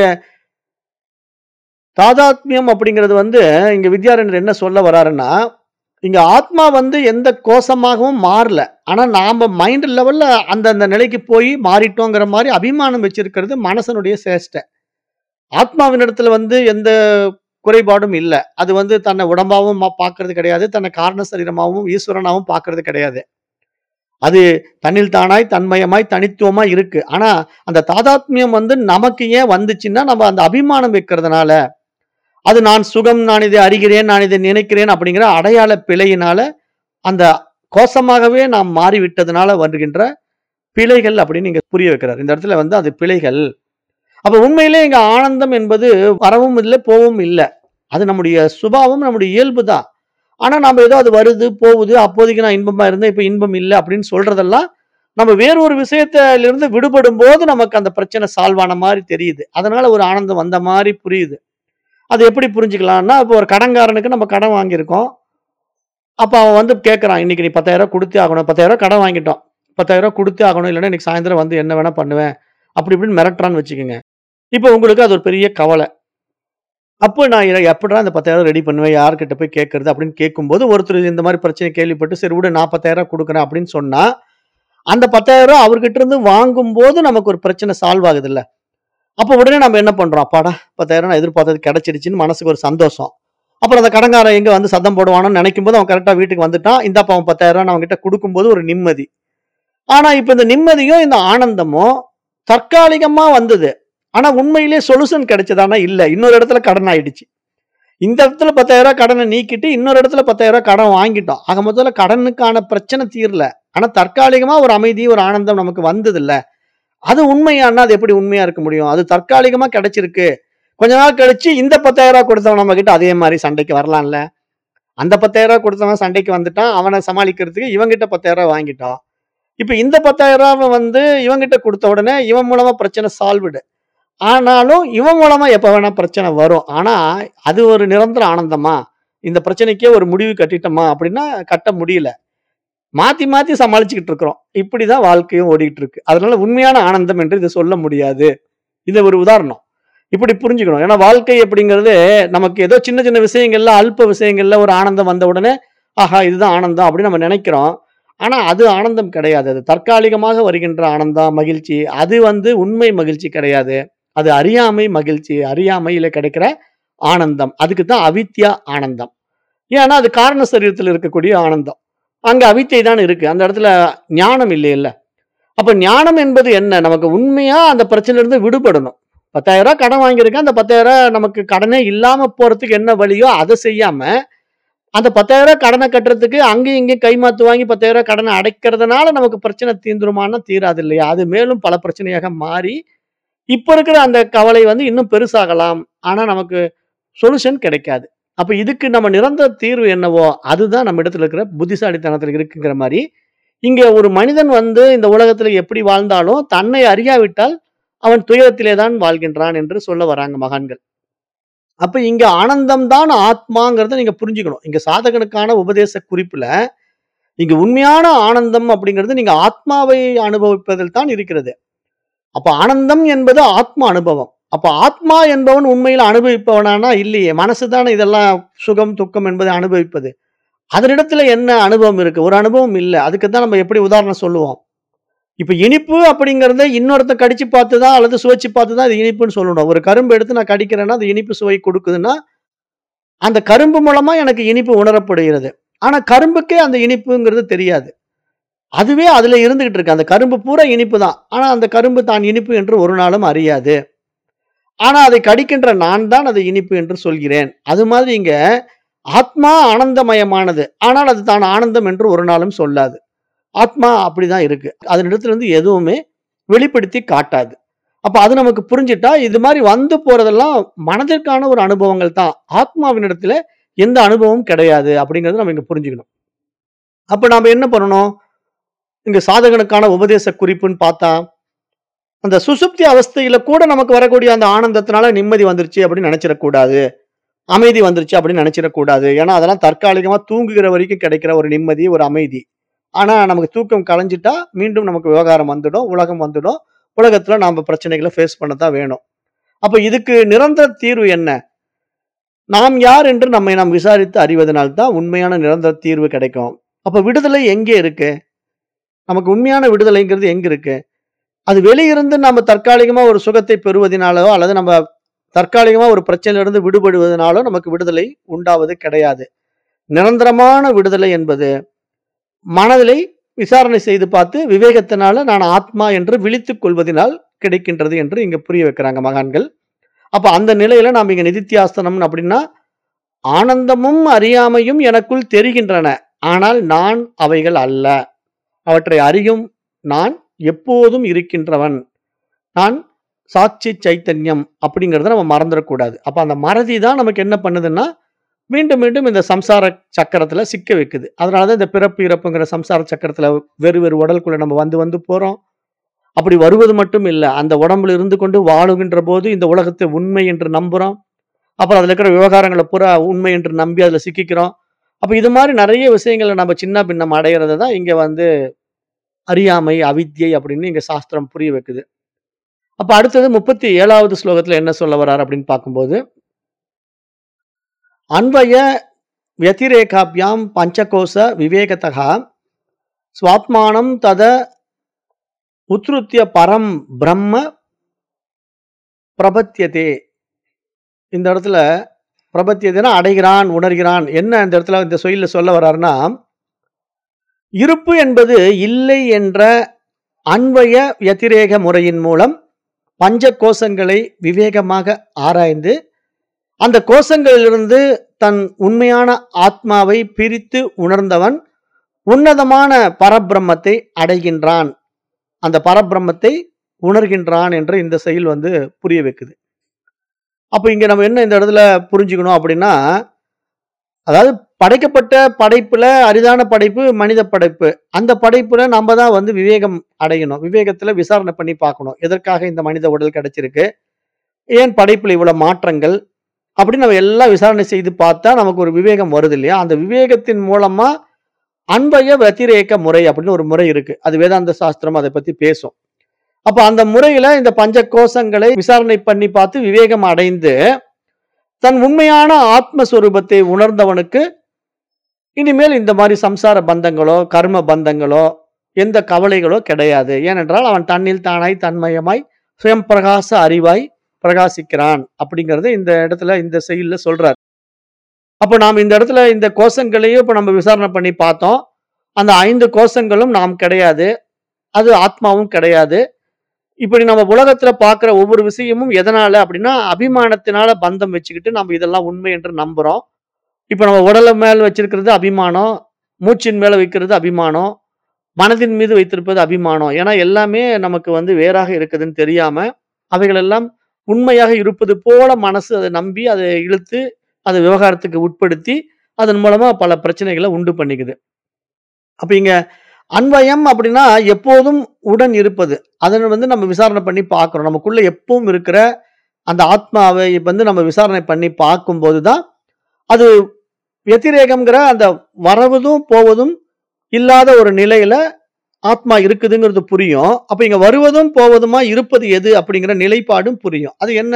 தாதாத்மியம் அப்படிங்கிறது வந்து, இங்க வித்யாரண்யர் என்ன சொல்ல வராருன்னா, இங்க ஆத்மா வந்து எந்த கோஷமாகவும் மாறல. ஆனா நாம மைண்ட் லெவல்ல அந்த அந்த நிலைக்கு போய் மாறிட்டோங்கிற மாரி அபிமானம் வச்சிருக்கிறது மனசனுடைய சேஷ்டை. ஆத்மாவினிடத்துல வந்து எந்த குறைபாடும் இல்ல. அது வந்து தன்னை உடம்பாவும் ம பார்க்கிறது கிடையாது. தன்னை காரண சரீரமாவும், ஈஸ்வரனாவும் பார்க்கிறது கிடையாது. அது தன்னில் தானாய், தன்மயமாய், தனித்துவமா இருக்கு. ஆனா, அந்த தாதாத்மியம் வந்து நமக்கு ஏன் வந்துச்சுன்னா, நம்ம அந்த அபிமானம் வைக்கிறதுனால, அது நான் சுகம், நான் இதை அறிகிறேன், நான் இதை நினைக்கிறேன் அப்படிங்கிற அடையாள பிழையினால, அந்த கோஷமாகவே நாம் மாறிவிட்டதுனால வருகின்ற பிழைகள் அப்படின்னு இங்க புரிய வைக்கிறார். இந்த இடத்துல வந்து அது பிழைகள். அப்ப உண்மையிலே இங்க ஆனந்தம் என்பது வரவும் இல்ல, போவும் இல்ல. அது நம்முடைய சுபாவம், நம்முடைய இயல்பு தான். ஆனா நாம ஏதோ அது வருது, போகுது, அப்போதைக்கு நான் இன்பமா இருந்தேன், இப்ப இன்பம் இல்ல அப்படின்னு சொல்றதெல்லாம், நம்ம வேறு ஒரு விஷயத்திலிருந்து விடுபடும்போது நமக்கு அந்த பிரச்சனை சால்வ் ஆன மாரி தெரியுது. அதனால ஒரு ஆனந்தம் வந்த மாரி புரியுது. அது எப்படி புரிஞ்சுக்கலாம்னா, இப்போ ஒரு கடன்காரனுக்கு நம்ம கடன் வாங்கியிருக்கோம். அப்ப அவன் வந்து கேட்கறான், "இன்னைக்கு நீ ரூ. 10,000 குடுத்தே ஆகணும்." ரூ. 10,000 கடன் வாங்கிட்டோம். ரூ. 10,000 குடுத்தே ஆகணும். இல்லன்னா இன்னைக்கு சாயந்தரம் வந்து என்ன வேணா பண்ணுவேன். அப்படி இப்படின்னு மிரட்டுறான்னு வச்சுக்கங்க. இப்ப உங்களுக்கு அது ஒரு பெரிய கவலை. அப்போ நான் இத எப்படிடா இந்த 10,000 ரெடி பண்ணுவேன்? யார்கிட்ட போய் கேட்கறது? அப்படின்னு கேட்கும்போது, ஒருத்தர் இந்த மாரி பிரச்சனை கேள்விப்பட்டு, சரி விடு நான் 10,000 குடுக்குறேன் அப்படின்னு சொன்னா, அந்த 10,000 அவர்கிட்ட இருந்து வாங்கும்போது நமக்கு ஒரு பிரச்சனை சால்வ் ஆகுதுல்ல. அப்ப உடனே நம்ம என்ன பண்றோம்? அப்பாடா 10,000 நான் எதிர்பார்த்தது கிடைச்சிடுச்சுன்னு மனசுக்கு ஒரு சந்தோஷம். அப்புறம் அந்த கடன்காரன் எங்க வந்து சத்தம் போடுவானோன்னு நெனைக்கும்போது, அவன் கரெக்ட்டா வீட்டுக்கு வந்துட்டான். இந்தாப்பா உன் 10,000 நான் அவன்கிட்ட குடுக்கும்போது ஒரு நிம்மதி. ஆனா, இப்ப இந்த நிம்மதியும், இந்த ஆனந்தமும் தற்காலிகமா வந்தது. ஆனா, உண்மையிலேயே சொல்யூஷன் கிடைச்சதான்னா இல்ல. இன்னொரு இடத்துல கடன் ஆயிடுச்சு. இந்த இடத்துல 10,000 கடன நீக்கிட்டு, இன்னொரு இடத்துல 10,000 கடன் வாங்கிட்டோம். ஆக மொத்தத்துல கடனுக்கான பிரச்சனை தீரல. ஆனா, தற்காலிகமா ஒரு அமைதி, ஒரு ஆனந்தம் நமக்கு வந்ததுல்ல. அது உண்மையான்னா, அது எப்படி உண்மையா இருக்க முடியும்? அது தற்காலிகமா கிடைச்சிருக்கு. கொஞ்ச நாள் கழிச்சு இந்த 10,000 குடுத்தவன் நம்மகிட்ட அதே மாரி சண்டைக்கு வரலாம்ல. அந்த 10,000 குடுத்தவன் சண்டைக்கு வந்துட்டான். அவன சமாளிக்கிறதுக்கு இவன்கிட்ட 10,000 வாங்கிட்டோம். இப்ப இந்த 10,000 வந்து இவன்கிட்ட குடுத்த உடனே, இவன் மூலமா பிரச்சனை சால்வ்டு. ஆனாலும், இவன் மூலமா எப்ப வேணா பிரச்சனை வரும். ஆனா, அது ஒரு நிரந்தர ஆனந்தமா? இந்த பிரச்சனைக்கே ஒரு முடிவு கட்டிட்டோமா? அப்படின்னா, கட்ட முடியல. மாத்தி, மாத்தி சமாளிச்சுக்கிட்டு இருக்கிறோம். இப்படிதான் வாழ்க்கையும் ஓடிட்டு இருக்கு. அதனால உண்மையான ஆனந்தம் என்று இத சொல்ல முடியாது. இது ஒரு உதாரணம். இப்படி புரிஞ்சுக்கணும். ஏன்னா, வாழ்க்கை அப்படிங்கிறது நமக்கு ஏதோ சின்ன, சின்ன விஷயங்கள்ல, அல்ப விஷயங்கள்ல ஒரு ஆனந்தம் வந்த உடனே, ஆஹா இதுதான் ஆனந்தம் அப்படின்னு நம்ம நெனைக்கிறோம். ஆனா, அது ஆனந்தம் கிடையாது. அது தற்காலிகமாக வருகின்ற ஆனந்தம், மகிழ்ச்சி. அது வந்து உண்மை மகிழ்ச்சி கிடையாது. அது அறியாமை மகிழ்ச்சி. அறியாமையில கிடைக்கிற ஆனந்தம். அதுக்கு தான் அவித்யா ஆனந்தம். ஏன்னா, அது காரண சரீரத்தில இருக்கக்கூடிய ஆனந்தம். அங்க அவித்தை தான இருக்கு. அந்த இடத்துல ஞானம் இல்லையல்ல. அப்ப ஞானம் என்பது என்ன? நமக்கு உண்மையா அந்த பிரச்சனையிலிருந்து விடுபடணும். 10,000 கடன் வாங்கியிருக்கேன். அந்த 10,000 நமக்கு கடனே இல்லாம போறதுக்கு என்ன வழியோ அத செய்யாம, அந்த 10,000 கடன கட்டுறதுக்கு அங்கேயும், இங்கேயும் கைமாத்து வாங்கி 10,000 கடன அடைக்கிறதுனால நமக்கு பிரச்சனை தீந்துருமான்னா தீராது இல்லையா? அது மேலும் பல பிரச்சனையாக மாறி, இப்ப இருக்கிற அந்த கவலை வந்து இன்னும் பெருசாகலாம். ஆனா, நமக்கு சொல்யூஷன் கிடைக்காது. அப்ப இதுக்கு நம்ம நிரந்தர தீர்வு என்னவோ, அதுதான் நம்ம இடத்துல இருக்கிற புத்திசாலித்தனத்தில இருக்குங்கிற மாரி, இங்க ஒரு மனிதன் வந்து இந்த உலகத்தில எப்படி வாழ்ந்தாலும், தன்னை அறியாவிட்டால் அவன் துயரத்திலே தான் வாழ்கின்றான் என்று சொல்ல வராங்க மகான்கள். அப்ப இங்க ஆனந்தம் தான் ஆத்மாங்கிறத நீங்க புரிஞ்சுக்கணும். இங்க சாதகனுக்கான உபதேச குறிப்புல, இங்க உண்மையான ஆனந்தம் அப்படிங்கிறது நீங்க ஆத்மாவை அனுபவிப்பதில் தான் இருக்கிறது. அப்ப ஆனந்தம் என்பது ஆத்ம அனுபவம். அப்ப ஆத்மா என்பவன் உண்மையில அனுபவிப்பவனானா இல்லையே. மனசு தானே இதெல்லாம் சுகம், துக்கம் என்பதை அனுபவிப்பது. அதனிடத்துல என்ன அனுபவம் இருக்கு? ஒரு அனுபவம் இல்ல. அதுக்கு தான் நம்ம எப்படி உதாரணம் சொல்லுவோம். இப்ப இனிப்பு அப்படிங்கிறத இன்னொருத்தன் கடிச்சு பார்த்து தான் அல்லது சுவைச்சு பார்த்து தான் இது இனிப்புன்னு சொல்லணும். ஒரு கரும்பு எடுத்து நான் கடிக்கிறேன்னா, அது இனிப்பு சுவை குடுக்குதுன்னா, அந்த கரும்பு மூலமா எனக்கு இனிப்பு உணரப்படுகிறது. ஆனா, கரும்புக்கே அந்த இனிப்புங்கிறது தெரியாது. அதுவே அதுல இருந்துகிட்டு இருக்கு. அந்த கரும்பு பூரா இனிப்பு தான். ஆனா, அந்த கரும்பு தான் இனிப்பு என்று ஒரு நாளும் அறியாது. ஆனா, அதை கடிக்கின்ற நான் தான் அது இனிப்பு என்று சொல்கிறேன். அது மாதிரி இங்க ஆத்மா ஆனந்தமயமானது. ஆனால், அது தான் ஆனந்தம் என்று ஒரு நாளும் சொல்லாது. ஆத்மா அப்படிதான் இருக்கு. அதனிடத்திலிருந்து எதுவுமே வெளிப்படுத்தி காட்டாது. அப்ப அது நமக்கு புரிஞ்சுட்டா, இது மாரி வந்து போறதெல்லாம் மனதிற்கான ஒரு அனுபவங்கள் தான். ஆத்மாவினிடத்தில எந்த அனுபவமும் கிடையாது அப்படிங்கிறத நம்ம இங்க புரிஞ்சுக்கணும். அப்ப நாம என்ன பண்ணணும்? இங்க சாதகனுக்கான உபதேச குறிப்புன்னு பார்த்தா, அந்த சுசுப்தி அவஸ்தையில கூட நமக்கு வரக்கூடிய அந்த ஆனந்தத்தினால நிம்மதி வந்துருச்சு அப்படின்னு நெனைச்சிடக்கூடாது. அமைதி வந்துருச்சு அப்படின்னு நெனைச்சிடக்கூடாது. ஏன்னா, அதெல்லாம் தற்காலிகமா தூங்குகிற வரைக்கும் கிடைக்கிற ஒரு நிம்மதி, ஒரு அமைதி. ஆனா, நமக்கு தூக்கம் கலைஞ்சிட்டா, மீண்டும் நமக்கு விவகாரம் வந்துடும். உலகம் வந்துடும். உலகத்துல நாம பிரச்சனைகள ஃபேஸ் பண்ண தான் வேணும். அப்ப இதுக்கு நிரந்தர தீர்வு என்ன? நாம் யார் என்று நம்மை நாம் விசாரித்து அறிவதனால் தான் உண்மையான நிரந்தர தீர்வு கிடைக்கும். அப்ப விடுதலை எங்கே இருக்கு? நமக்கு உண்மையான விடுதலைங்கிறது எங்க இருக்கு? அது வெளியிருந்து நாம தற்காலிகமா ஒரு சுகத்தை பெறுவதினாலோ, அல்லது நம்ம தற்காலிகமா ஒரு பிரச்சனையிலிருந்து விடுபடுவதனாலோ நமக்கு விடுதலை உண்டாவது கிடையாது. நிரந்தரமான விடுதலை என்பது, மனதிலை விசாரணை செய்து பார்த்து விவேகத்தினால நான் ஆத்மா என்று விழித்துக் கொள்வதினால் கிடைக்கின்றது என்று இங்க புரிய வைக்கிறாங்க மகான்கள். அப்ப அந்த நிலையில நாம இங்க நிதித்தியாசனம் அப்படின்னா, ஆனந்தமும், அறியாமையும் எனக்குள் தெரிகின்றன. ஆனால் நான் அவைகள் அல்ல. அவற்றை அறியும் நான் எப்போதும் இருக்கின்றவன். நான் சாட்சி சைத்தன்யம் அப்படிங்கிறத நம்ம மறந்துறக்கூடாது. அப்ப அந்த மறதி தான் நமக்கு என்ன பண்ணுதுன்னா, மீண்டும், மீண்டும் இந்த சம்சார சக்கரத்துல சிக்க வைக்குது. அதனால தான் இந்த பிறப்பு, இறப்புங்கிற சம்சார சக்கரத்துல வேறு, வேறு உடலுக்குள்ள நம்ம வந்து, வந்து போறோம். அப்படி வருவது மட்டும் இல்ல. அந்த உடம்புல இருந்து கொண்டு வாழுகின்ற போது இந்த உலகத்தை உண்மை என்று நம்புறோம். அப்புறம் அதுல இருக்கிற விவகாரங்கள பூரா உண்மை என்று நம்பி அதுல சிக்கிக்கிறோம். அப்ப இது மாரி நெறைய விஷயங்கள நம்ம சின்ன பின்னம் அடையறத தான் இங்க வந்து அறியாமை, அவித்யை அப்படின்னு இங்க சாஸ்திரம் புரிய வைக்குது. அப்ப அடுத்தது 37வது ஸ்லோகத்துல என்ன சொல்ல வர்றாரு அப்படின்னு பார்க்கும்போது அன்வய व्यतिरेकाभ्याம் பஞ்சகோச விவேகத்தः ஸ்வாத்மானம் தத உத்ருத்திய பரம் பிரம்ம பிரபத்தியதே இந்த இடத்துல பிரபத்தியதுன்னா அடைகிறான் உணர்கிறான் என்ன இந்த இடத்துல இந்த சொல்ல சொல்ல வர்றாருன்னா இருப்பு என்பது இல்லை என்ற அன்வய व्यतिரேக முறையின் மூலம் பஞ்ச கோஷங்களை விவேகமாக ஆராய்ந்து அந்த கோஷங்களிலிருந்து தன் உண்மையான ஆத்மாவை பிரித்து உணர்ந்தவன் உன்னதமான பரபிரம்மத்தை அடைகின்றான் அந்த பரபிரம்மத்தை உணர்கின்றான் என்று இந்த செயல் வந்து புரிய வைக்குது அப்ப இங்க நம்ம என்ன இந்த இடத்துல புரிஞ்சுக்கணும் அப்படின்னா அதாவது படைக்கப்பட்ட படைப்புல அரிதான படைப்பு மனித படைப்பு அந்த படைப்புல நம்ம தான் வந்து விவேகம் அடையணும் விவேகத்துல விசாரணை பண்ணி பார்க்கணும் எதற்காக இந்த மனித உடல் கிடைச்சிருக்கு ஏன் படைப்புல இவ்வளவு மாற்றங்கள் அப்படின்னு நம்ம எல்லாம் விசாரணை செய்து பார்த்தா நமக்கு ஒரு விவேகம் வருது இல்லையா அந்த விவேகத்தின் மூலமா அன்பய வத்திரேக்க முறை அப்படின்னு ஒரு முறை இருக்கு அது வேதாந்த சாஸ்திரம் அதை பத்தி பேசும் அப்ப அந்த முறையில இந்த பஞ்ச கோஷங்களை விசாரணை பண்ணி பார்த்து விவேகம் அடைந்து தன் உண்மையான ஆத்மஸ்வரூபத்தை உணர்ந்தவனுக்கு இனிமேல் இந்த மாதிரி சம்சார பந்தங்களோ கர்ம பந்தங்களோ எந்த கவலைகளோ கிடையாது ஏனென்றால் அவன் தன்னில் தானாய் தன்மயமாய் சுயம் பிரகாச அறிவாய் பிரகாசிக்கிறான் அப்படிங்கறத இந்த இடத்துல இந்த செயல்ல சொல்றார் அப்ப நாம் இந்த இடத்துல இந்த கோஷங்களையும் இப்ப நம்ம விசாரணை பண்ணி பார்த்தோம் அந்த ஐந்து கோஷங்களும் நாம் கிடையாது அது ஆத்மாவும் கிடையாது இப்படி நம்ம உலகத்துல பார்க்கிற ஒவ்வொரு விஷயமும் எதனால அப்படின்னா அபிமானத்தினால பந்தம் வச்சுக்கிட்டு நம்ம இதெல்லாம் உண்மை என்று நம்புறோம் இப்ப நம்ம உடல மேல் வச்சிருக்கிறது அபிமானம் மூச்சின் மேல வைக்கிறது அபிமானம் மனதின் மீது வைத்திருப்பது அபிமானம் ஏன்னா எல்லாமே நமக்கு வந்து வேறாக இருக்குதுன்னு தெரியாம அவைகள் எல்லாம் உண்மையாக இருப்பது போல மனசு அதை நம்பி அதை இழுத்து அதை விவகாரத்துக்கு உட்படுத்தி அதன் மூலமா பல பிரச்சனைகளை உண்டு பண்ணிக்குது அப்ப இங்க அன்வயம் அப்படின்னா எப்போதும் உடன் இருப்பது அதனை வந்து நம்ம விசாரணை பண்ணி பார்க்கிறோம் நமக்குள்ள எப்பவும் இருக்கிற அந்த ஆத்மாவை வந்து நம்ம விசாரணை பண்ணி பார்க்கும்போது தான் அது व्यतिரேகம்ங்கிற அந்த வரவதும் போவதும் இல்லாத ஒரு நிலையில ஆத்மா இருக்குதுங்கிறது புரியும் அப்ப இங்க வருவதும் போவதுமா இருப்பது எது அப்படிங்கிற நிலைப்பாடும் புரியும் அது என்ன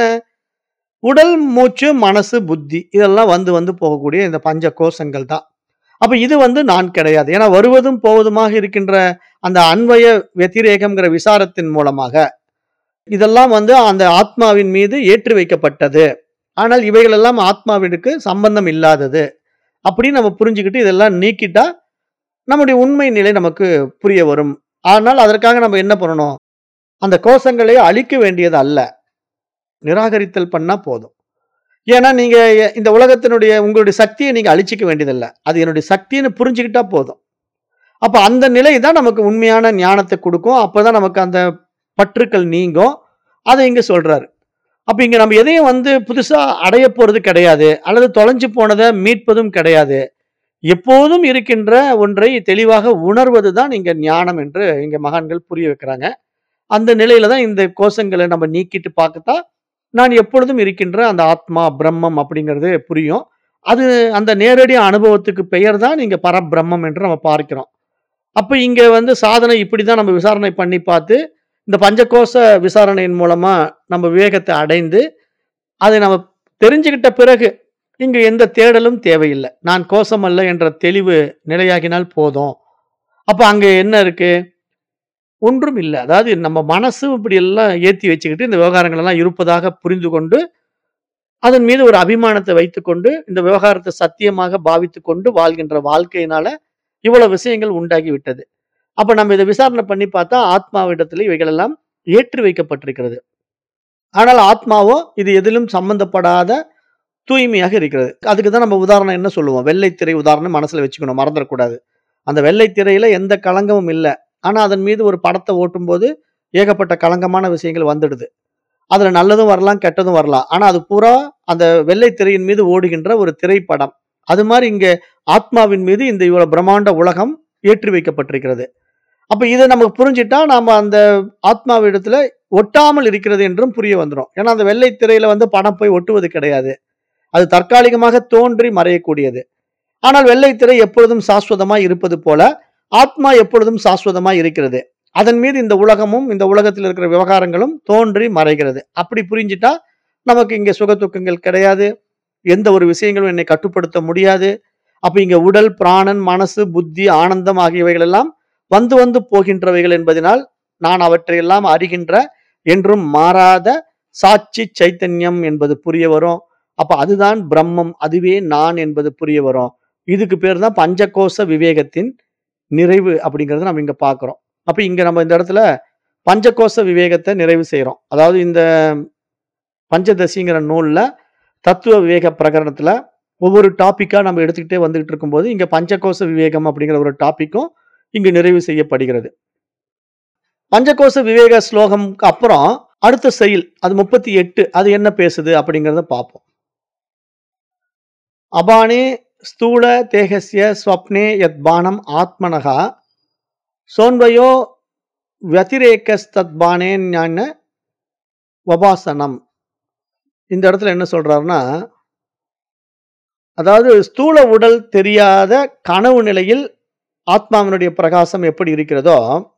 உடல் மூச்சு மனசு புத்தி இதெல்லாம் வந்து வந்து போகக்கூடிய இந்த பஞ்ச கோஷங்கள் தான் அப்ப இது வந்து நான் கிடையாது ஏன்னா வருவதும் போவதுமாக இருக்கின்ற அந்த அன்வய व्यतिரேகம்ங்கிற விசாரத்தின் மூலமாக இதெல்லாம் வந்து அந்த ஆத்மாவின் மீது ஏற்றி வைக்கப்பட்டது ஆனால் இவைகள் எல்லாம் ஆத்மாவிற்கு சம்பந்தம் இல்லாதது அப்படின்னு நம்ம புரிஞ்சுக்கிட்டு இதெல்லாம் நீக்கிட்டா நம்முடைய உண்மை நிலை நமக்கு புரிய வரும் ஆனால் அதற்காக நம்ம என்ன பண்ணணும் அந்த கோஷங்களை அழிக்க வேண்டியது அல்ல நிராகரித்தல் பண்ணா போதும் ஏன்னா நீங்க எ- இந்த உலகத்தினுடைய உங்களுடைய சக்தியை நீங்க அழிச்சிக்க வேண்டியதில்லை அது என்னுடைய சக்தின்னு புரிஞ்சுக்கிட்டா போதும் அப்ப அந்த நிலை தான் நமக்கு உண்மையான ஞானத்தை கொடுக்கும் அப்பதான் நமக்கு அந்த பற்றுக்கள் நீங்கும் அதை இங்க சொல்றாரு அப்ப இங்க நம்ம எதையும் வந்து புதுசா அடைய போறது கிடையாது அல்லது தொலைஞ்சு போனதை மீட்பதும் கிடையாது எப்போதும் இருக்கின்ற ஒன்றை தெளிவாக உணர்வது தான் இங்க ஞானம் என்று இங்க மகான்கள் புரிய வைக்கிறாங்க அந்த நிலையில தான் இந்த கோஷங்களை நம்ம நீக்கிட்டு பார்க்கத்தா நான் எப்பொழுதும் இருக்கின்ற அந்த ஆத்மா பிரம்மம் அப்படிங்கிறது புரியும் அது அந்த நேரடி அனுபவத்துக்கு பெயர் தான் இங்க பரபிரம்மம் என்று நம்ம பார்க்கிறோம் அப்ப இங்க வந்து சாதனை இப்படிதான் நம்ம விசாரணை பண்ணி பார்த்து இந்த பஞ்சகோஷ விசாரணையின் மூலமா நம்ம விவேகத்தை அடைந்து அதை நம்ம தெரிஞ்சுக்கிட்ட பிறகு இங்க எந்த தேடலும் தேவையில்லை நான் கோஷம் அல்ல என்ற தெளிவு நிலையாகினால் போதும் அப்ப அங்க என்ன இருக்கு ஒன்றும் இல்லை அதாவது நம்ம மனசு இப்படி எல்லாம் ஏத்தி வச்சுக்கிட்டு இந்த விவகாரங்கள் எல்லாம் இருப்பதாக புரிந்து கொண்டு அதன் மீது ஒரு அபிமானத்தை வைத்துக்கொண்டு இந்த விவகாரத்தை சத்தியமாக பாவித்து கொண்டு வாழ்கின்ற வாழ்க்கையினால இவ்வளவு விஷயங்கள் உண்டாகி விட்டது அப்ப நம்ம இதை விசாரணை பண்ணி பார்த்தா ஆத்மாவிடத்துல இவைகள் எல்லாம் ஏற்றி வைக்கப்பட்டிருக்கிறது ஆனால் ஆத்மாவோ இது எதிலும் சம்பந்தப்படாத தூய்மையாக இருக்கிறது அதுக்கு தான் நம்ம உதாரணம் என்ன சொல்லுவோம் வெள்ளைத்திரை உதாரணம் மனசுல வச்சுக்கணும் மறந்துடக்கூடாது அந்த வெள்ளைத்திரையில எந்த களங்கமும் இல்லை ஆனா அதன் மீது ஒரு படத்தை ஓட்டும்போது ஏகப்பட்ட களங்கமான விஷயங்கள் வந்துடுது அதுல நல்லதும் வரலாம் கெட்டதும் வரலாம் ஆனா அது பூரா அந்த வெள்ளை திரையின் மீது ஓடுகின்ற ஒரு திரைப்படம் அது மாதிரி இங்க ஆத்மாவின் மீது இந்த இவ்வளவு பிரம்மாண்ட உலகம் ஏற்றி வைக்கப்பட்டிருக்கிறது அப்ப இதை நமக்கு புரிஞ்சிட்டா நாம அந்த ஆத்மாவிடத்துல ஒட்டாமல் இருக்கிறது என்றும் புரிய வந்துடும் ஏன்னா அந்த வெள்ளை திரையில வந்து படம் போய் ஒட்டுவது கிடையாது அது தற்காலிகமாக தோன்றி மறையக்கூடியது ஆனால் வெள்ளை திரை எப்பொழுதும் சாஸ்வதமாய் இருப்பது போல ஆத்மா எப்பொழுதும் சாஸ்வதமாய் இருக்கிறது அதன் மீது இந்த உலகமும் இந்த உலகத்தில் இருக்கிற விவகாரங்களும் தோன்றி மறைகிறது அப்படி புரிஞ்சிட்டா நமக்கு இங்க சுக துக்கங்கள் கிடையாது எந்த ஒரு விஷயங்களும் என்னை கட்டுப்படுத்த முடியாது அப்ப இங்க உடல் பிராணன் மனசு புத்தி ஆனந்தம் ஆகியவைகள் எல்லாம் வந்து வந்து போகின்றவைகள் என்பதனால் நான் அவற்றையெல்லாம் அறிகின்ற என்றும் மாறாத சாட்சி சைத்தன்யம் என்பது புரிய வரும் அப்ப அதுதான் பிரம்மம் அதுவே நான் என்பது புரிய வரும் இதுக்கு பேர் தான் பஞ்சகோச விவேகத்தின் நிறைவு அப்படிங்கறத நம்ம இங்க பார்க்கிறோம் அப்ப இங்க நம்ம இந்த இடத்துல பஞ்சகோச விவேகத்தை நிறைவு செய்றோம் அதாவது இந்த பஞ்சதசிங்கிற நூல்ல தத்துவ விவேக பிரகரணத்துல ஒவ்வொரு டாபிக்கா நம்ம எடுத்துக்கிட்டே வந்துகிட்டு இருக்கும்போது இங்க பஞ்சகோச விவேகம் அப்படிங்கிற ஒரு டாபிக்கும் இங்கு நிறைவு செய்யப்படுகிறது பஞ்சகோச விவேக ஸ்லோகம்க்கு அப்புறம் அடுத்த செயல் அது முப்பத்தி எட்டு அது என்ன பேசுது அப்படிங்கிறத பார்ப்போம் அபானே ஸ்தூல தேகஸ்ய ஸ்வப்னே யத் பானம் ஆத்மனகா சோன்வயோ வதிரேகஸ்தத்பானே ஞான வபாசனம் இந்த இடத்துல என்ன சொல்றாருன்னா அதாவது ஸ்தூல உடல் தெரியாத கனவு நிலையில் ஆத்மாவினுடைய பிரகாசம் எப்படி இருக்கிறதோ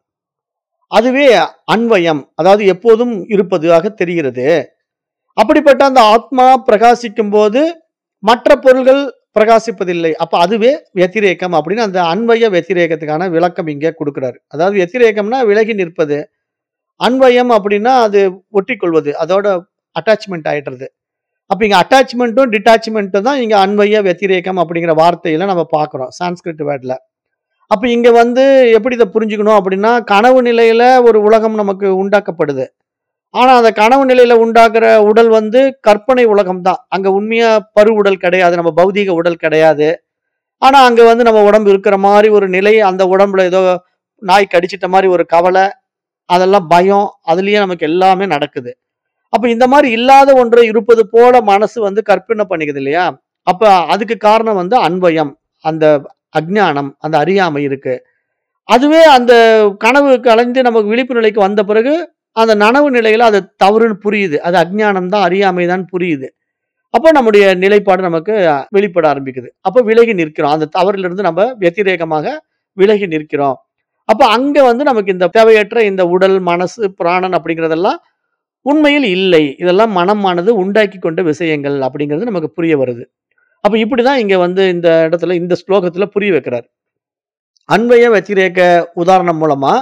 அதுவே அன்வயம் அதாவது எப்போதும் இருப்பதாக தெரிகிறது அப்படிப்பட்ட அந்த ஆத்மா பிரகாசிக்கும் போது மற்ற பொருள்கள் பிரகாசிப்பதில்லை அப்ப அதுவே வெத்திரேக்கம் அப்படின்னு அந்த அன்வய வெத்திரேகத்துக்கான விளக்கம் இங்க கொடுக்கிறாரு அதாவது வெத்திரேக்கம்னா விலகி நிற்பது அன்வயம் அப்படின்னா அது ஒட்டிக்கொள்வது அதோட அட்டாச்மெண்ட் ஆயிடுறது அப்ப இங்க அட்டாச்மெண்ட்டும் டிட்டாச்மெண்ட்டும் தான் இங்க அன்வய வெத்திரேக்கம் அப்படிங்கிற வார்த்தையில நம்ம பார்க்கிறோம் சான்ஸ்கிரிட் வேர்ட்ல அப்ப இங்க வந்து எப்படி இதை புரிஞ்சுக்கணும் அப்படின்னா கனவு நிலையில ஒரு உலகம் நமக்கு உண்டாக்கப்படுது ஆனா அந்த கனவு நிலையில உண்டாக்குற உடல் வந்து கற்பனை உலகம் தான் அங்க உண்மையா பரு உடல் கிடையாது நம்ம பௌதீக உடல் கிடையாது ஆனா அங்க வந்து நம்ம உடம்பு இருக்கிற மாதிரி ஒரு நிலை அந்த உடம்புல ஏதோ நாய் கடிச்சிட்ட மாதிரி ஒரு கவலை அதெல்லாம் பயம் அதுலயே நமக்கு எல்லாமே நடக்குது அப்ப இந்த மாதிரி இல்லாத ஒன்று இருப்பது போல மனசு வந்து கற்பனை பண்ணிக்குது இல்லையா அப்ப அதுக்கு காரணம் வந்து அன்வயம் அந்த அஜ்ஞானம் அந்த அறியாமை இருக்கு அதுவே அந்த கனவு கலைந்து நமக்கு விழிப்பு நிலைக்கு வந்த பிறகு அந்த நனவு நிலையில அது தவறுன்னு புரியுது அது அஜ்ஞானம் தான் அறியாமை தான் புரியுது அப்போ நம்முடைய நிலைப்பாடு நமக்கு வெளிப்பட ஆரம்பிக்குது அப்போ விலகி நிற்கிறோம் அந்த தவறிலிருந்து நம்ம வெத்திரேகமாக விலகி நிற்கிறோம் அப்போ அங்க வந்து நமக்கு இந்த தேவையற்ற இந்த உடல் மனசு பிராணன் அப்படிங்கிறதெல்லாம் உண்மையில் இல்லை இதெல்லாம் மனமானது உண்டாக்கி கொண்ட விஷயங்கள் அப்படிங்கிறது நமக்கு புரிய வருது அப்ப இப்படிதான் இங்க வந்து இந்த இடத்துல இந்த ஸ்லோகத்துல புரிய வைக்கிறார் அன்வய வத்திரேக உதாரணம் மூலமா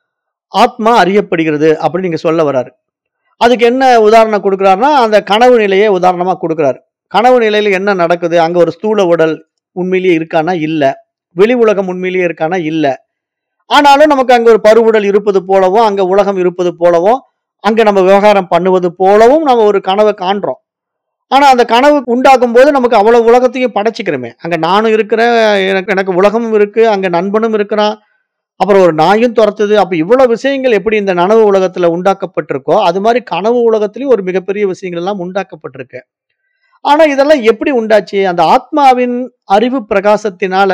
ஆத்மா அறியப்படுகிறது அப்படின்னு நீங்க சொல்ல வர்றாரு அதுக்கு என்ன உதாரணம் கொடுக்குறாருன்னா அந்த கனவு நிலையை உதாரணமா கொடுக்குறாரு கனவு நிலையில என்ன நடக்குது அங்க ஒரு ஸ்தூல உடல் உண்மையிலேயே இருக்கானா இல்ல வெளி உலகம் உண்மையிலேயே இருக்கானா இல்ல ஆனாலும் நமக்கு அங்க ஒரு பருவுடல் இருப்பது போலவும் அங்க உலகம் இருப்பது போலவும் அங்க நம்ம விவகாரம் பண்ணுவது போலவும் நம்ம ஒரு கனவை காண்றோம் ஆனா அந்த கனவு உண்டாக்கும் போது நமக்கு அவ்வளவு உலகத்தையும் படைச்சுக்கிறோமே அங்க நானும் இருக்கிறேன் எனக்கு எனக்கு உலகமும் இருக்கு அங்க நண்பனும் இருக்கிறான் அப்புறம் ஒரு நாயும் துரத்துது அப்ப இவ்வளவு விஷயங்கள் எப்படி இந்த நனவு உலகத்துல உண்டாக்கப்பட்டிருக்கோ அது மாதிரி கனவு உலகத்திலயும் ஒரு மிகப்பெரிய விஷயங்கள் எல்லாம் உண்டாக்கப்பட்டிருக்கு ஆனா இதெல்லாம் எப்படி உண்டாச்சு அந்த ஆத்மாவின் அறிவு பிரகாசத்தினால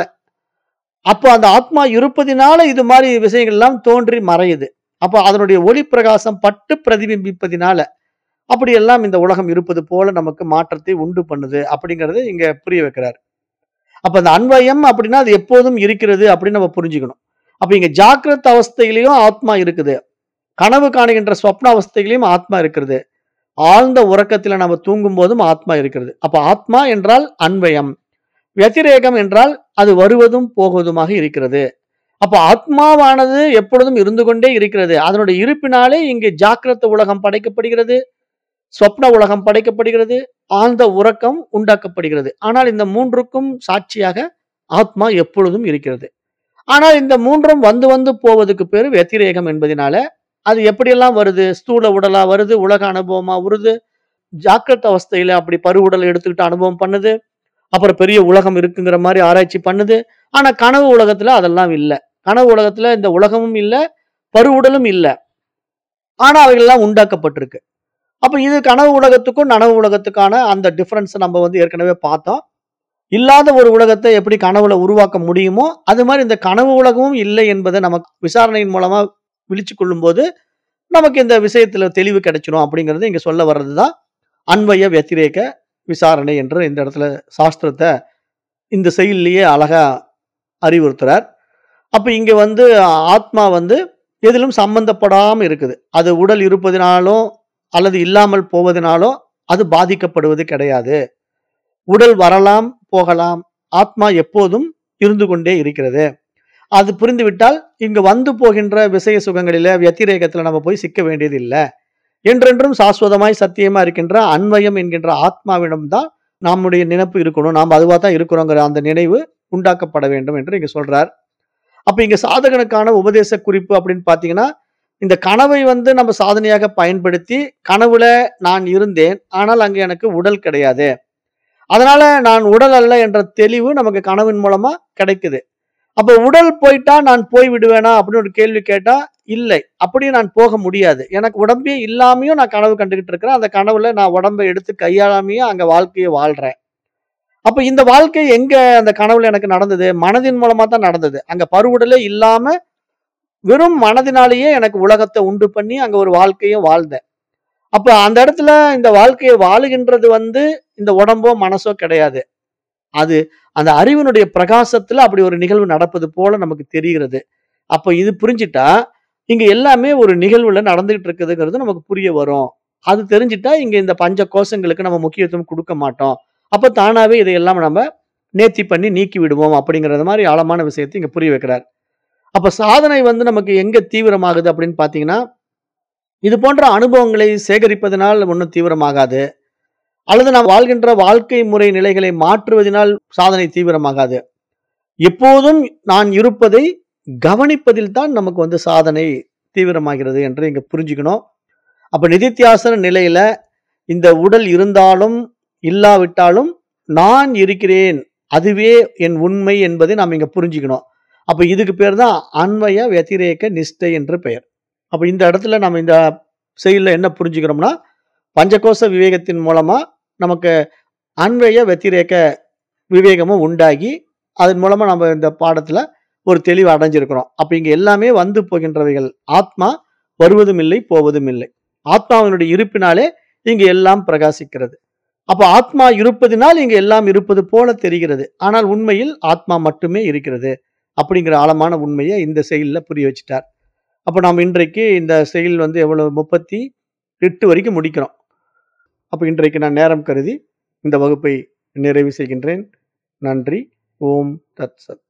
அப்போ அந்த ஆத்மா இருப்பதினால இது மாதிரி விஷயங்கள் எல்லாம் தோன்றி மறையுது அப்போ அதனுடைய ஒளி பிரகாசம் பட்டு பிரதிபிம்பிப்பதினால அப்படியெல்லாம் இந்த உலகம் இருப்பது போல நமக்கு மாற்றத்தை உண்டு பண்ணுது அப்படிங்கறது இங்க புரிய வைக்கிறார் அப்ப அந்த அன்வயம் அப்படின்னா அது எப்போதும் இருக்கிறது அப்படின்னு நம்ம புரிஞ்சுக்கணும் அப்ப இங்க ஜாக்கிரத அவஸ்தையிலையும் ஆத்மா இருக்குது கனவு காணுகின்ற ஸ்வப்ன அவஸ்தையிலையும் ஆத்மா இருக்கிறது ஆழ்ந்த உறக்கத்துல நம்ம தூங்கும் போதும் ஆத்மா இருக்கிறது அப்ப ஆத்மா என்றால் அன்வயம் வத்திரேகம் என்றால் அது வருவதும் போகுவதுமாக இருக்கிறது அப்ப ஆத்மாவானது எப்பொழுதும் இருந்து கொண்டே இருக்கிறது அதனுடைய இருப்பினாலே இங்கு ஜாக்கிரத உலகம் படைக்கப்படுகிறது சொப்ன உலகம் படைக்கப்படுகிறது ஆழ்ந்த உறக்கம் உண்டாக்கப்படுகிறது ஆனால் இந்த மூன்றுக்கும் சாட்சியாக ஆத்மா எப்பொழுதும் இருக்கிறது ஆனால் இந்த மூன்றும் வந்து வந்து போவதுக்கு பேரு வெத்திரேகம் என்பதனால அது எப்படியெல்லாம் வருது ஸ்தூல உடலா வருது உலக அனுபவமா வருது ஜாக்கிரத அவஸ்தையில அப்படி பருவுடல் எடுத்துக்கிட்டு அனுபவம் பண்ணுது அப்புறம் பெரிய உலகம் இருக்குங்கிற மாதிரி ஆராய்ச்சி பண்ணுது ஆனா கனவு உலகத்துல அதெல்லாம் இல்லை கனவு உலகத்துல இந்த உலகமும் இல்லை பருவுடலும் இல்லை ஆனா அவைகள்லாம் உண்டாக்கப்பட்டிருக்கு அப்ப இது கனவு உலகத்துக்கும் நனவு உலகத்துக்கான அந்த டிஃபரன்ஸ் நம்ம வந்து ஏற்கனவே பார்த்தோம் இல்லாத ஒரு உலகத்தை எப்படி கனவுல உருவாக்க முடியுமோ அது மாதிரி இந்த கனவு உலகமும் இல்லை என்பதை நமக்கு விசாரணையின் மூலமா விழிச்சு கொள்ளும்போது நமக்கு இந்த விஷயத்துல தெளிவு கிடைச்சிடும் அப்படிங்கிறது இங்க சொல்ல வர்றதுதான் அன்வய வத்திரேக விசாரணை என்று இந்த இடத்துல சாஸ்திரத்தை இந்த செயல்லையே அழகா அறிவுறுத்துறார் அப்ப இங்க வந்து ஆத்மா வந்து எதிலும் சம்பந்தப்படாம இருக்குது அது உடல் இருப்பதினாலும் அல்லது இல்லாமல் போவதனாலும் அது பாதிக்கப்படுவது கிடையாது உடல் வரலாம் போகலாம் ஆத்மா எப்போதும் இருந்து கொண்டே இருக்கிறது அது புரிந்துவிட்டால் இங்கு வந்து போகின்ற விஷய சுகங்களில வத்திரேகத்துல நம்ம போய் சிக்க வேண்டியது இல்லை என்றென்றும் சாஸ்வதமாய் சத்தியமா இருக்கின்ற அன்வயம் என்கின்ற ஆத்மாவிடம்தான் நம்முடைய நினைப்பு இருக்கணும் நாம் அதுவா தான் இருக்கிறோங்கிற அந்த நினைவு உண்டாக்கப்பட வேண்டும் என்று இங்க சொல்றார் அப்ப இங்க சாதகனுக்கான உபதேச குறிப்பு அப்படின்னு பாத்தீங்கன்னா இந்த கனவை வந்து நம்ம சாதனையாக பயன்படுத்தி கனவுல நான் இருந்தேன் ஆனால் அங்க எனக்கு உடல் கிடையாது அதனால நான் உடல் அல்ல என்ற தெளிவு நமக்கு கனவின் மூலமா கிடைக்குது அப்ப உடல் போயிட்டா நான் போய் விடுவேனா அப்படின்னு ஒரு கேள்வி கேட்டா இல்லை அப்படியும் நான் போக முடியாது எனக்கு உடம்பே இல்லாமையும் நான் கனவு கண்டுகிட்டு இருக்கிறேன் அந்த கனவுல நான் உடம்பை எடுத்து கையாளாமையும் அங்க வாழ்க்கையை வாழ்றேன் அப்ப இந்த வாழ்க்கை எங்க அந்த கனவுல எனக்கு நடந்தது மனதின் மூலமா தான் நடந்தது அங்க பருவுடலே இல்லாம வெறும் மனதினாலேயே எனக்கு உலகத்தை உண்டு பண்ணி அங்க ஒரு வாழ்க்கையை வாழ்ந்தேன் அப்ப அந்த இடத்துல இந்த வாழ்க்கையை வாழுகின்றது வந்து இந்த உடம்போ மனசோ கிடையாது அது அந்த அறிவினுடைய பிரகாசத்துல அப்படி ஒரு நிகழ்வு நடப்பது போல நமக்கு தெரிகிறது அப்ப இது புரிஞ்சிட்டா இங்க எல்லாமே ஒரு நிகழ்வுல நடந்துகிட்டு இருக்குதுங்கிறது நமக்கு புரிய வரும் அது தெரிஞ்சிட்டா இங்க இந்த பஞ்ச கோஷங்களுக்கு நம்ம முக்கியத்துவம் கொடுக்க மாட்டோம் அப்ப தானாவே இதையெல்லாம் நம்ம நேர்த்தி பண்ணி நீக்கி விடுவோம் அப்படிங்கறது மாதிரி ஆழமான விஷயத்தை இங்க புரிய வைக்கிறார் அப்ப சாதனை வந்து நமக்கு எங்க தீவிரமாகுது அப்படின்னு பாத்தீங்கன்னா இது போன்ற அனுபவங்களை சேகரிப்பதனால் ஒன்றும் தீவிரமாகாது அல்லது நாம் வாழ்கின்ற வாழ்க்கை முறை நிலைகளை மாற்றுவதனால் சாதனை தீவிரமாகாது எப்போதும் நான் இருப்பதை கவனிப்பதில் தான் நமக்கு வந்து சாதனை தீவிரமாகிறது என்று இங்க புரிஞ்சுக்கணும் அப்ப நிதித்தியாசன நிலையில இந்த உடல் இருந்தாலும் இல்லாவிட்டாலும் நான் இருக்கிறேன் அதுவே என் உண்மை என்பதை நாம் இங்க புரிஞ்சுக்கணும் அப்ப இதுக்கு பேர் தான் அன்வய வத்திரேக நிஷ்டை என்று பெயர் அப்ப இந்த இடத்துல நம்ம இந்த செயலில் என்ன புரிஞ்சுக்கிறோம்னா பஞ்சகோச விவேகத்தின் மூலமா நமக்கு அன்வய வத்திரேக விவேகமும் உண்டாகி அதன் மூலமா நம்ம இந்த பாடத்துல ஒரு தெளிவு அடைஞ்சிருக்கிறோம் அப்ப இங்க எல்லாமே வந்து போகின்றவைகள் ஆத்மா வருவதும் இல்லை போவதும் இல்லை ஆத்மாவினுடைய இருப்பினாலே இங்கு எல்லாம் பிரகாசிக்கிறது அப்ப ஆத்மா இருப்பதினால் இங்கு எல்லாம் இருப்பது போல தெரிகிறது ஆனால் உண்மையில் ஆத்மா மட்டுமே இருக்கிறது அப்படிங்கிற ஆழமான உண்மையை இந்த செயலில் புரிய வச்சுட்டார் அப்போ நாம் இன்றைக்கு இந்த செயல் வந்து எவ்வளவு முப்பத்தி எட்டு வரைக்கும் முடிக்கிறோம் அப்போ இன்றைக்கு நான் நேரம் கருதி இந்த வகுப்பை நிறைவு செய்கின்றேன் நன்றி ஓம் தத் சத்